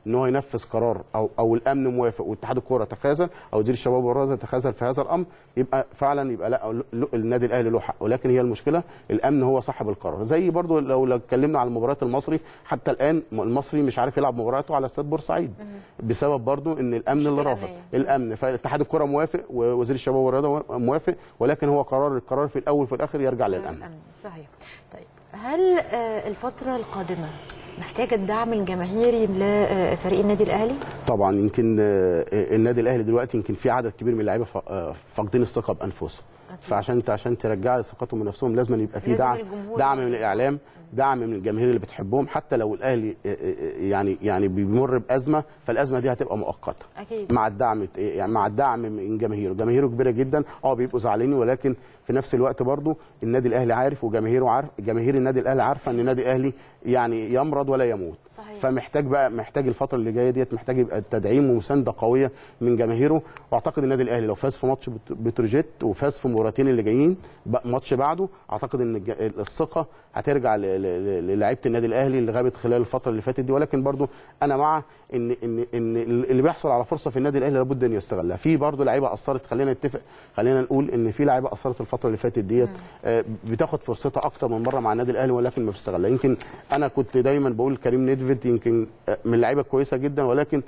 ان هو ينفذ قرار او او الامن موافق واتحاد الكوره تخاذل او وزير الشباب والرياضه تخاذل في هذا الامر يبقى فعلا يبقى لا له- النادي الاهلي له حق ولكن هي المشكله الامن هو صاحب القرار زي برضو لو لو اتكلمنا على المباريات المصري حتى الان المصري مش عارف يلعب مباراته على استاد بورسعيد بسبب برضو ان الامن اللي مشكلة رافض أمنية. الامن فاتحاد الكره موافق ووزير الشباب والرياضه موافق ولكن هو قرار القرار في الاول وفي الاخر يرجع للامن الأمن صحيح طيب هل آه، الفترة القادمة محتاجة الدعم الجماهيري لفريق النادي الأهلي؟ طبعا يمكن آه، النادي الاهلي دلوقتي يمكن في عدد كبير من اللعيبه ف- آه، فاقدين الثقه بانفسهم أكيد. فعشان انت عشان ترجع ثقتهم من نفسهم لازم يبقى في لازم دعم الجمهور دعم من يبقى- الاعلام دعم من الجماهير اللي بتحبهم حتى لو الاهلي آه، آه، يعني يعني بيمر بازمه فالازمه دي هتبقى مؤقته أكيد مع الدعم يعني مع الدعم من جماهيره جماهيره كبيره جدا اه بيبقوا زعلانين ولكن في نفس الوقت برضو النادي الاهلي عارف وجماهيره عارف جماهير النادي الاهلي عارفه ان النادي الاهلي يعني يمرض ولا يموت صحيح. فمحتاج بقى محتاج الفتره اللي جايه ديت محتاج يبقى تدعيم ومسانده قويه من جماهيره واعتقد النادي الاهلي لو فاز في ماتش بت- بتروجيت وفاز في المباراتين اللي جايين بقى ماتش بعده اعتقد ان الج- الثقه هترجع ل- ل- ل- للاعيبه النادي الاهلي اللي غابت خلال الفتره اللي فاتت دي ولكن برضو انا مع ان ان ان اللي بيحصل على فرصه في النادي الاهلي لابد ان يستغلها في برضو لعيبه اثرت خلينا نتفق خلينا نقول ان في لعيبه اثرت الفتره اللي فاتت ديت آه، بتاخد فرصتها اكتر من مره مع النادي الاهلي ولكن ما بتستغلها يمكن انا كنت دايما بقول كريم نيدفيد يمكن آه، من اللعيبه كويسه جدا ولكن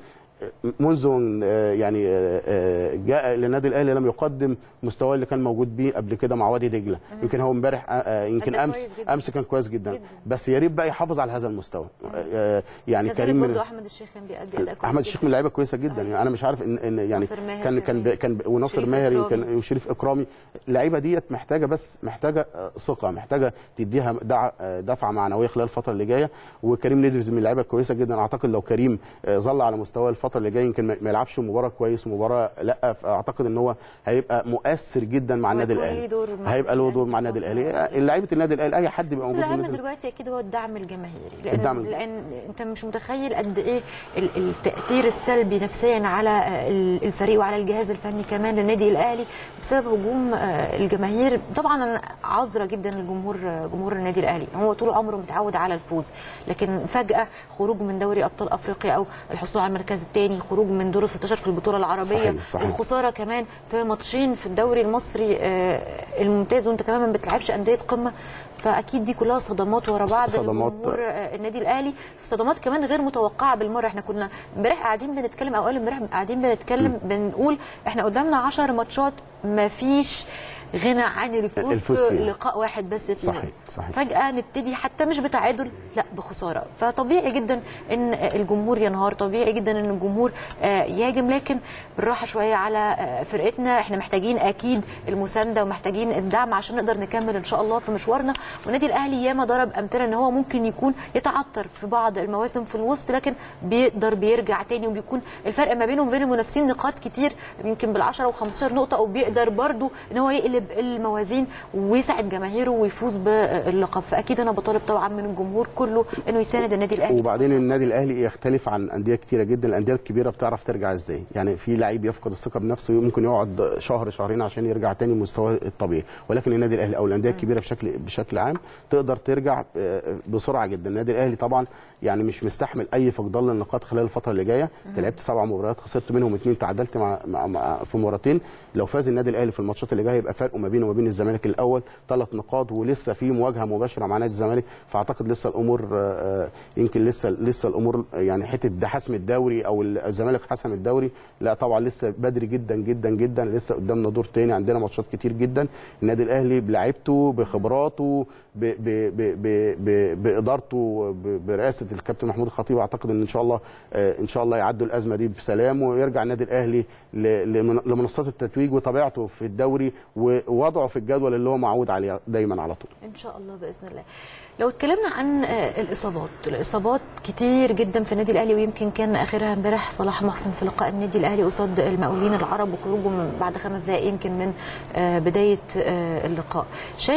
منذ آه، يعني آه، آه، جاء للنادي الاهلي لم يقدم مستواه اللي كان موجود بيه قبل كده مع وادي دجله يمكن هو امبارح آه، آه، يمكن أدى امس كويس جداً. امس كان كويس جدا جداً. بس يا ريت بقى يحافظ على هذا المستوى آه، يعني كذلك كريم من برضه أحمد الشيخ كان بيأدي أداء كويس احمد الشيخ من اللعيبه كويسه جدا صحيح. يعني انا مش عارف ان, إن يعني ناصر ماهر كان كان كمان. كان وناصر شريف ماهر إكرامي. يمكن وشريف اكرامي اللعيبه ديت محتاجه بس محتاجه آه، ثقه محتاجه تديها دع- آه، دفعه معنويه خلال الفتره اللي جايه وكريم نيدفيد من اللعيبه كويسه جدا اعتقد لو كريم آه، ظل على مستوى الفتره اللي جايه يمكن ما ما يلعبش مباراه كويس ومباراه لا فاعتقد ان هو هيبقى مؤثر جدا مع النادي وهيكون الاهلي ليه دور مع هيبقى له النادي دور مع النادي الاهلي لعيبه النادي الاهلي اي حد بيبقى بس موجود في الاهم النادي دلوقتي اكيد هو الدعم الجماهيري لان الدعم- لان انت مش متخيل قد ايه ال- التاثير السلبي نفسيا على ال- الفريق وعلى الجهاز الفني كمان للنادي الاهلي بسبب هجوم آه، الجماهير طبعا انا عذره جدا الجمهور آه، جمهور النادي الاهلي هو طول عمره متعود على الفوز لكن فجاه خروج من دوري ابطال افريقيا او الحصول على المركز الثاني خروج من دور 16 في البطوله العربيه صحيح، صحيح. الخساره كمان في ماتشين في الدوري المصري آه، الممتاز وانت كمان ما بتلعبش انديه قمه فاكيد دي كلها صدمات ورا بعض صدمات. لجمهور آه، النادي الاهلي صدمات كمان غير متوقعه بالمره احنا كنا امبارح قاعدين بنتكلم او اول امبارح قاعدين بنتكلم بنقول احنا قدامنا 10 ماتشات ما فيش غنى عن الفوز, الفوز في فيها. لقاء واحد بس اتنين. صحيح، صحيح. فجاه نبتدي حتى مش بتعادل لا بخساره فطبيعي جدا ان الجمهور ينهار طبيعي جدا ان الجمهور آه، يهاجم لكن بالراحه شويه على آه، فرقتنا احنا محتاجين اكيد المسانده ومحتاجين الدعم عشان نقدر نكمل ان شاء الله في مشوارنا والنادي الاهلي ياما ضرب امثله ان هو ممكن يكون يتعثر في بعض المواسم في الوسط لكن بيقدر بيرجع تاني وبيكون الفرق ما بينه وبين المنافسين نقاط كتير يمكن بال10 و15 نقطه وبيقدر برضو ان هو يقلب الموازين ويساعد جماهيره ويفوز باللقب فاكيد انا بطالب طبعا من الجمهور كله انه يساند النادي الاهلي وبعدين النادي الاهلي يختلف عن انديه كتيره جدا الانديه الكبيره بتعرف ترجع ازاي يعني في لعيب يفقد الثقه بنفسه ممكن يقعد شهر شهرين عشان يرجع تاني مستواه الطبيعي ولكن النادي الاهلي او الانديه الكبيره بشكل بشكل عام تقدر ترجع آه، بسرعه جدا النادي الاهلي طبعا يعني مش مستحمل اي فقدان للنقاط خلال الفتره اللي جايه انت لعبت سبع مباريات خسرت منهم اثنين تعادلت مع, مع, مع في مباراتين لو فاز النادي الاهلي في الماتشات اللي جايه يبقى فرقه ما بينه وما بين الزمالك الاول ثلاث نقاط ولسه في مواجهه مباشره مع نادي الزمالك فاعتقد لسه الامور آه، آه، يمكن لسه لسه الامور يعني حته ده حسم الدوري او الزمالك حسم الدوري لا طبعا لسه بدري جدا جدا جدا لسه قدامنا دور تاني عندنا ماتشات كتير جدا النادي الاهلي بلعيبته بخبراته ب ب ب ب ب بادارته ب- برئاسه الكابتن محمود الخطيب اعتقد ان ان شاء الله آه، ان شاء الله يعدوا الازمه دي بسلام ويرجع النادي الاهلي ل- لمن- لمنصات التتويج وطبيعته في الدوري ووضعه في الجدول اللي هو معود عليه دايما على طول ان شاء الله باذن الله لو اتكلمنا عن آه، الاصابات الاصابات كتير جدا في النادي الاهلي ويمكن كان اخرها امبارح صلاح محسن في لقاء النادي الاهلي قصاد المقاولين العرب وخروجه من بعد خمس دقائق يمكن من آه، بدايه آه، اللقاء شايف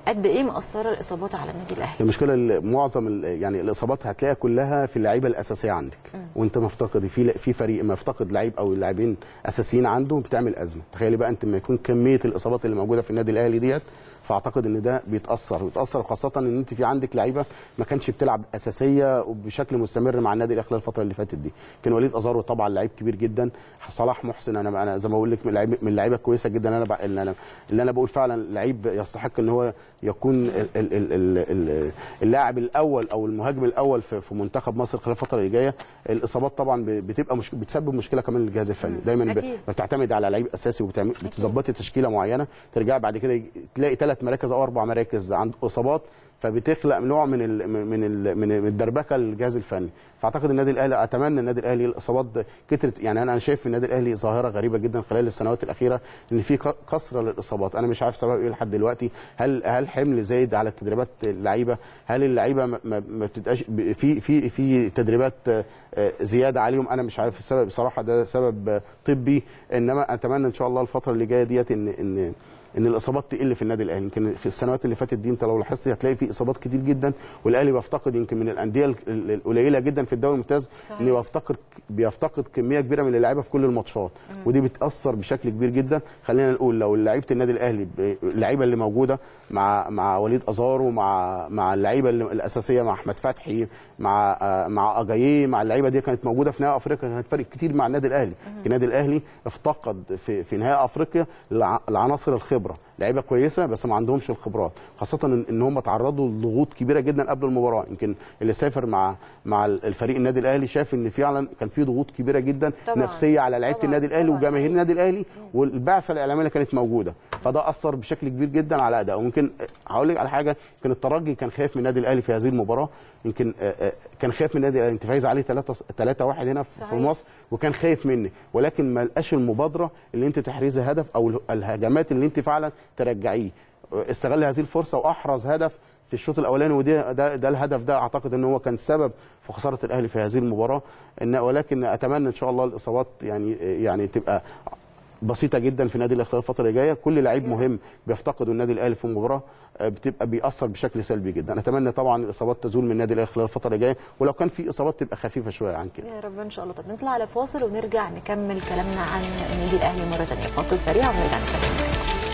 قد ايه مأثره الاصابات على النادي الاهلي المشكله اللي معظم ال- يعني الاصابات هتلاقيها كلها في اللعيبه الاساسيه عندك وانت مفتقد في في فريق مفتقد لعيب او لاعبين اساسيين عنده بتعمل ازمه تخيلي بقى انت لما يكون كميه الاصابات اللي موجوده في النادي الاهلي ديت فاعتقد ان ده بيتاثر بيتاثر خاصه ان انت في عندك لعيبه ما كانش بتلعب اساسيه وبشكل مستمر مع النادي الاهلي خلال الفتره اللي فاتت دي كان وليد ازارو طبعا لعيب كبير جدا صلاح محسن انا انا زي ما بقول لك من اللعيبه من اللعيبه الكويسه جدا انا بق- اللي انا اللي انا بقول فعلا لعيب يستحق ان هو يكون ال- ال- ال- ال- ال- اللاعب الاول او المهاجم الاول في في منتخب مصر خلال الفتره اللي جايه الاصابات طبعا ب- بتبقى مش بتسبب مشكله كمان للجهاز الفني دايما ب- أكيد. بتعتمد على لعيب اساسي وبتعمل بتظبطي تشكيله معينه ترجع بعد كده يجي- تلاقي ثلاث مراكز او اربع مراكز عند اصابات فبتخلق نوع من ال من ال من الدربكه للجهاز الفني فاعتقد النادي الاهلي اتمنى النادي الاهلي الاصابات كترت يعني انا شايف في النادي الاهلي ظاهره غريبه جدا خلال السنوات الاخيره ان في ك- كثره للاصابات انا مش عارف سبب ايه لحد دلوقتي هل هل حمل زايد على تدريبات اللعيبه هل اللعيبه ما, ما ما بتبقاش ب- في في في تدريبات آه، آه، زياده عليهم انا مش عارف السبب بصراحه ده سبب آه، طبي انما اتمنى ان شاء الله الفتره اللي جايه ديت ان ان ان الاصابات تقل في النادي الاهلي يمكن في السنوات اللي فاتت دي انت لو لاحظت هتلاقي في اصابات كتير جدا والاهلي بيفتقد يمكن من الانديه ال- ال- القليله جدا في الدوري الممتاز صحيح. انه بيفتقد بيفتقد كميه كبيره من اللعيبه في كل الماتشات ودي بتاثر بشكل كبير جدا خلينا نقول لو لعيبه النادي الاهلي ب- اللعيبه اللي موجوده مع مع وليد ازارو مع مع اللعيبه اللي- الاساسيه مع احمد فتحي مع آه، مع اجاييه مع اللعيبه دي كانت موجوده في نهائي افريقيا كانت فرق كتير مع النادي الاهلي النادي الاهلي افتقد في في نهائي افريقيا الع- العناصر الخبره لعيبه كويسه بس ما عندهمش الخبرات خاصه ان إن هم تعرضوا لضغوط كبيره جدا قبل المباراه يمكن اللي سافر مع مع الفريق النادي الاهلي شاف ان فعلا كان في ضغوط كبيره جدا طبعاً. نفسيه على لعيبه طبعاً. النادي الاهلي طبعاً. وجماهير النادي الاهلي والبعثه الاعلاميه اللي كانت موجوده فده اثر بشكل كبير جدا على اداء وممكن هقول لك على حاجه يمكن الترجي كان خايف من النادي الاهلي في هذه المباراه يمكن آه، آه، كان خايف من النادي الاهلي انت فايز عليه 3 3 1 هنا في- في صحيح. مصر وكان خايف مني ولكن ما لقاش المبادره اللي انت تحرزي هدف او الهجمات اللي انت فعلا ترجعيه استغل هذه الفرصه واحرز هدف في الشوط الاولاني وده ده, ده الهدف ده اعتقد ان هو كان سبب في خساره الاهلي في هذه المباراه ان ولكن اتمنى ان شاء الله الاصابات يعني يعني تبقى بسيطه جدا في النادي الاهلي خلال الفتره اللي جايه كل لعيب مهم بيفتقده النادي الاهلي في المباراه آه، بتبقى بيأثر بشكل سلبي جدا اتمنى طبعا الاصابات تزول من النادي الاهلي خلال الفتره اللي جايه ولو كان في اصابات تبقى خفيفه شويه عن كده يا رب ان شاء الله طب نطلع على فاصل ونرجع نكمل كلامنا عن النادي الاهلي مره ثانيه فاصل سريع ونرجع نكمل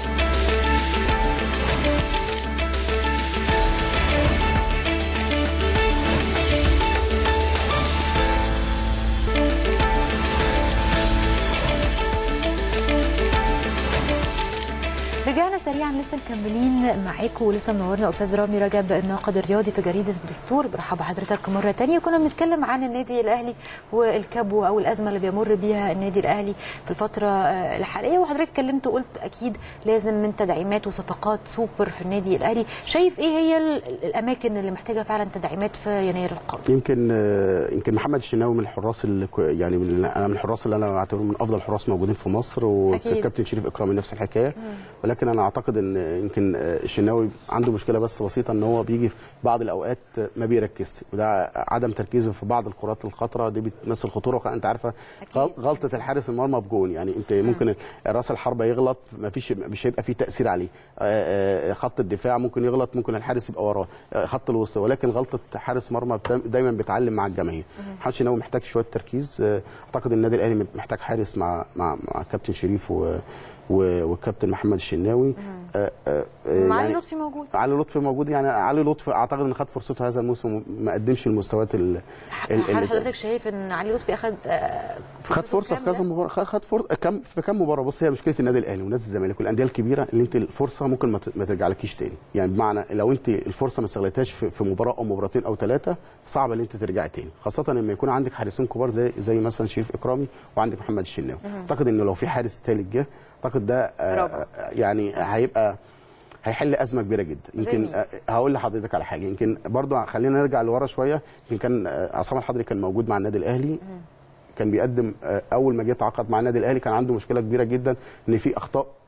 رجعنا سريعا لسه مكملين معاكم ولسه منورنا استاذ رامي رجب الناقد الرياضي في جريده الدستور برحب بحضرتك مره تانية كنا بنتكلم عن النادي الاهلي والكبوه او الازمه اللي بيمر بيها النادي الاهلي في الفتره آه، الحاليه وحضرتك اتكلمت وقلت اكيد لازم من تدعيمات وصفقات سوبر في النادي الاهلي شايف ايه هي ال- الاماكن اللي محتاجه فعلا تدعيمات في يناير القادم يمكن آه، يمكن محمد الشناوي من الحراس اللي كو- يعني من انا من الحراس اللي انا بعتبره من افضل الحراس موجودين في مصر أكيد. والكابتن شريف اكرامي نفس الحكايه ولكن انا اعتقد ان يمكن آه، الشناوي عنده مشكله بس بسيطه ان هو بيجي في بعض الاوقات ما بيركزش وده عدم تركيزه في بعض الكرات الخطره دي بتمثل خطوره انت عارفه أكيد. غل- غلطه الحارس المرمى بجون يعني انت ممكن راس الحربه يغلط ما فيش مش هيبقى فيه تاثير عليه آه، آه، خط الدفاع ممكن يغلط ممكن الحارس يبقى وراه آه، خط الوسط ولكن غلطه حارس مرمى بتا- دايما بتعلم مع الجماهير محمد شناوي محتاج شويه تركيز آه، اعتقد النادي الاهلي محتاج حارس مع مع مع كابتن شريف و و- والكابتن محمد الشناوي آه، آه، آه، معالي يعني- لطفي موجود علي لطفي موجود يعني علي لطفي اعتقد ان خد فرصته هذا الموسم ما قدمش المستويات ال- ال- هل ال- حضرتك شايف ان علي لطفي اخذ آه، خد فرصه في كذا كاملة؟ مباراه خد- خد فرصه كم في كم مباراه بص هي مشكله النادي الاهلي ونادي الزمالك والانديه الكبيره اللي انت الفرصه ممكن ما ت- ما ترجعلكيش تاني يعني بمعنى لو انت الفرصه ما استغلتهاش في في مباراه او مباراتين او ثلاثه صعب ان انت ترجعي تاني خاصه لما يكون عندك حارسين كبار زي زي مثلا شريف اكرامي وعندك محمد الشناوي اعتقد ان لو في حارس ثالث جه اعتقد ده آه، رابع. آه، يعني هيبقى هيحل ازمه كبيره جدا زي يمكن مين؟ آه، هقول لحضرتك على حاجه يمكن برضو خلينا نرجع لورا شويه يمكن كان آه، عصام الحضري كان موجود مع النادي الاهلي كان بيقدم آه، اول ما جه تعاقد مع النادي الاهلي كان عنده مشكله كبيره جدا ان في اخطاء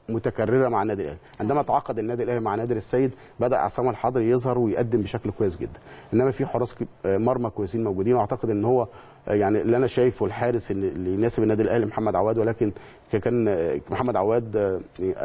متكرره مع النادي الاهلي عندما تعاقد النادي الاهلي مع نادر السيد بدا عصام الحضري يظهر ويقدم بشكل كويس جدا انما في حراس ك- مرمى كويسين موجودين واعتقد ان هو يعني اللي انا شايفه الحارس اللي اللي يناسب النادي الاهلي محمد عواد ولكن كان محمد عواد آه،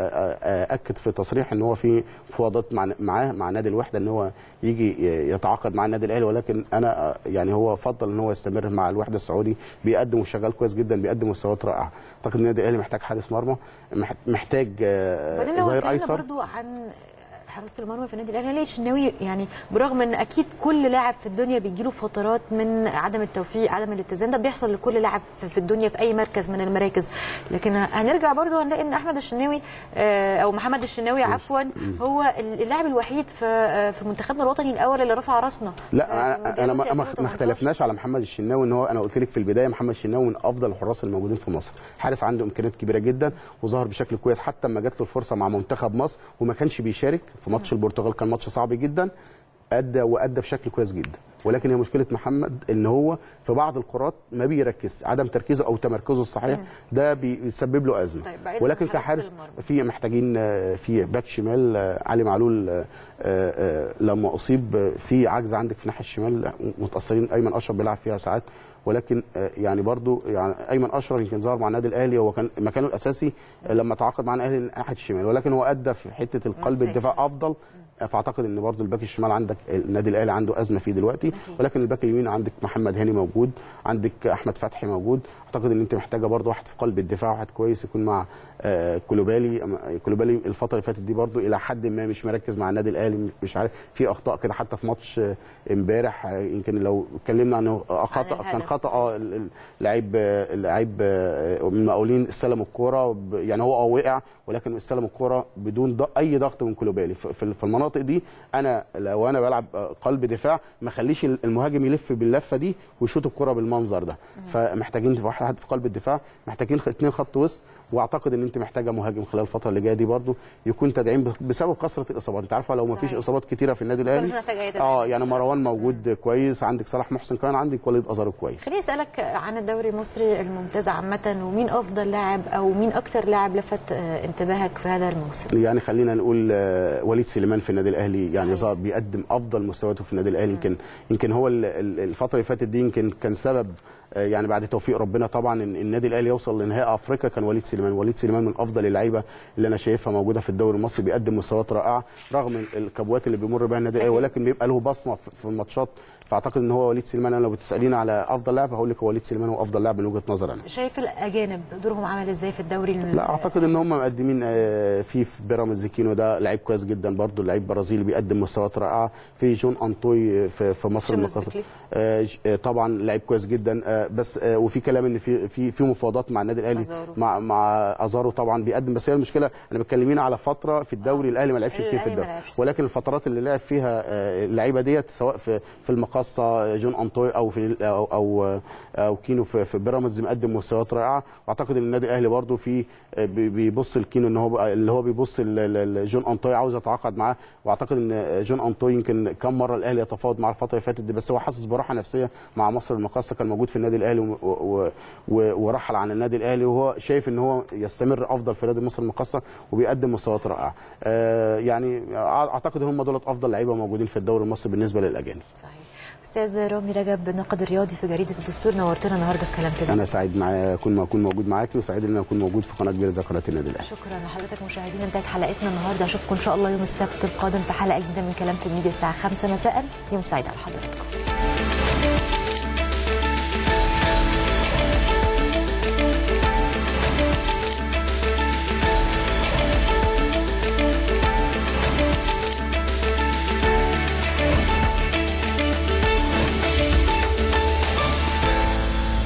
آه، اكد في تصريح ان هو في مفاوضات مع معاه مع نادي الوحده ان هو يجي يتعاقد مع النادي الاهلي ولكن انا آه، يعني هو فضل ان هو يستمر مع الوحده السعودي بيقدم وشغال كويس جدا بيقدم مستويات رائعه اعتقد النادي الاهلي محتاج حارس مرمى مح- محتاج آه، بعدين لو ظهير اتكلمنا ايسر برضو عن حراسه المرمى في النادي الاهلي ليه الشناوي يعني برغم ان اكيد كل لاعب في الدنيا بيجيله فترات من عدم التوفيق عدم الاتزان ده بيحصل لكل لاعب في في الدنيا في اي مركز من المراكز لكن هنرجع برضو هنلاقي ان احمد الشناوي آه، او محمد الشناوي عفوا هو اللاعب الوحيد في آه، في منتخبنا الوطني الاول اللي رفع راسنا لا آه، انا في انا مونديال ما, روسيا ما- ما 2018. اختلفناش على محمد الشناوي ان هو انا قلت لك في البدايه محمد الشناوي من افضل الحراس الموجودين في مصر حارس عنده امكانيات كبيره جدا وظهر بشكل كويس حتى لما جات له الفرصه مع منتخب مصر وما كانش بيشارك في ماتش البرتغال كان ماتش صعب جدا ادى وادى بشكل كويس جدا ولكن هي مشكله محمد ان هو في بعض الكرات ما بيركز عدم تركيزه او تمركزه الصحيح ده بيسبب له ازمه طيب، بعيداً ولكن عن حراسة كحارس المرمى. في محتاجين آه، في باك شمال آه، علي معلول آه، آه، لما اصيب آه، في عجز عندك في الناحيه الشمال آه، متاثرين ايمن اشرف بيلعب فيها ساعات ولكن آه، يعني برضو يعني ايمن اشرف يمكن ظهر مع النادي الاهلي هو كان مكانه الاساسي آه، لما تعاقد مع الاهلي ناحيه الشمال ولكن هو ادى في حته القلب مساك. الدفاع افضل آه، فاعتقد ان برضو الباك الشمال عندك النادي الاهلي عنده ازمه فيه دلوقتي ولكن الباك اليمين عندك محمد هاني موجود عندك احمد فتحي موجود اعتقد ان انت محتاجه برضو واحد في قلب الدفاع واحد كويس يكون مع آه، كولوبالي أما- كولوبالي الفتره اللي فاتت دي برضو الى حد ما مش مركز مع النادي الاهلي مش عارف في اخطاء كده حتى في ماتش آه، امبارح آه، يمكن لو اتكلمنا عنه آه، خطا الهدف كان خطا صحيح. اه ال- ال- لعيب آه، لعيب آه، من المقاولين استلم الكوره ب- يعني هو اه وقع ولكن استلم الكوره بدون ض- اي ضغط من كولوبالي في- في في المناطق دي انا لو انا بلعب آه، قلب دفاع ما اخليش المهاجم يلف باللفه دي ويشوط الكوره بالمنظر ده فمحتاجين في واحد في قلب الدفاع محتاجين خ- اتنين خط وسط واعتقد ان انت محتاجه مهاجم خلال الفتره اللي جايه دي برضو يكون تدعيم ب- بسبب كثره الاصابات انت عارفه لو ما فيش صحيح. اصابات كتيره في النادي مش الاهلي محتاج أي تدعيم اه يعني بصراحة. مروان موجود كويس عندك صلاح محسن كمان عندك وليد ازارو كويس خليني اسالك عن الدوري المصري الممتاز عامه ومين افضل لاعب او مين اكتر لاعب لفت آه، انتباهك في هذا الموسم يعني خلينا نقول آه، وليد سليمان في النادي الاهلي يعني صحيح. ظهر بيقدم افضل مستوياته في النادي الاهلي يمكن يمكن هو ال- ال- الفتره اللي فاتت دي يمكن كان سبب آه، يعني بعد توفيق ربنا طبعا ان النادي الاهلي يوصل لنهائي افريقيا كان وليد سليمان وليد سليمان من افضل اللعيبه اللي انا شايفها موجوده في الدوري المصري بيقدم مستويات رائعه رغم ال- الكبوات اللي بيمر بها النادي الاهلي ولكن بيبقى له بصمه في في الماتشات فاعتقد ان هو وليد سليمان انا لو بتساليني على افضل لاعب هقول لك هو وليد سليمان هو افضل لاعب من وجهه نظري انا شايف الاجانب دورهم عامل ازاي في الدوري لا اعتقد ان هم مقدمين آه، في في بيراميدز كينو ده لعيب كويس جدا برضه لعيب برازيلي بيقدم مستويات رائعه في جون انطوي في في مصر شيمس المقاصة بيكلي. آه، ج- آه، طبعا لعيب كويس جدا آه، بس آه، وفي كلام ان في في في مفاوضات مع النادي الاهلي أزارو. مع مع ازارو طبعا بيقدم بس هي المشكله انا بتكلمين على فتره في الدوري الاهلي ما لعبش كتير في الأهلي ما الدوري لعبش. ولكن الفترات اللي لعب فيها آه، اللعيبه ديت سواء في في المقاصه جون انطوي او في او او, أو كينو في, في بيراميدز مقدم مستويات رائعه واعتقد ان النادي الاهلي برضو في آه، بي- بيبص الكينو ان هو اللي هو بيبص ل- ل- ل- جون انطوي عاوز يتعاقد معاه واعتقد ان جون انطوي يمكن كم مره الاهلي يتفاوض معاه الفتره اللي فاتت دي بس هو حاسس براحه نفسيه مع مصر المقاصه كان موجود في النادي الاهلي و- و- و- ورحل عن النادي الاهلي وهو شايف ان هو يستمر افضل في نادي مصر المقاصه وبيقدم مستويات رائعه آه، يعني اعتقد هم دول افضل لعيبه موجودين في الدوري المصري بالنسبه للاجانب صحيح استاذ رامي رجب الناقد الرياضي في جريده الدستور نورتنا النهارده في كلام كده انا سعيد معايا اكون اكون موجود معاكي وسعيد ان انا اكون موجود في قناه كبيره زي قناه النادي الاهلي شكرا لحضرتك مشاهدينا انتهت حلقتنا النهارده اشوفكم ان شاء الله يوم السبت القادم في حلقه جديده من كلام في الميديا الساعه 5 مساء يوم سعيد على حضراتكم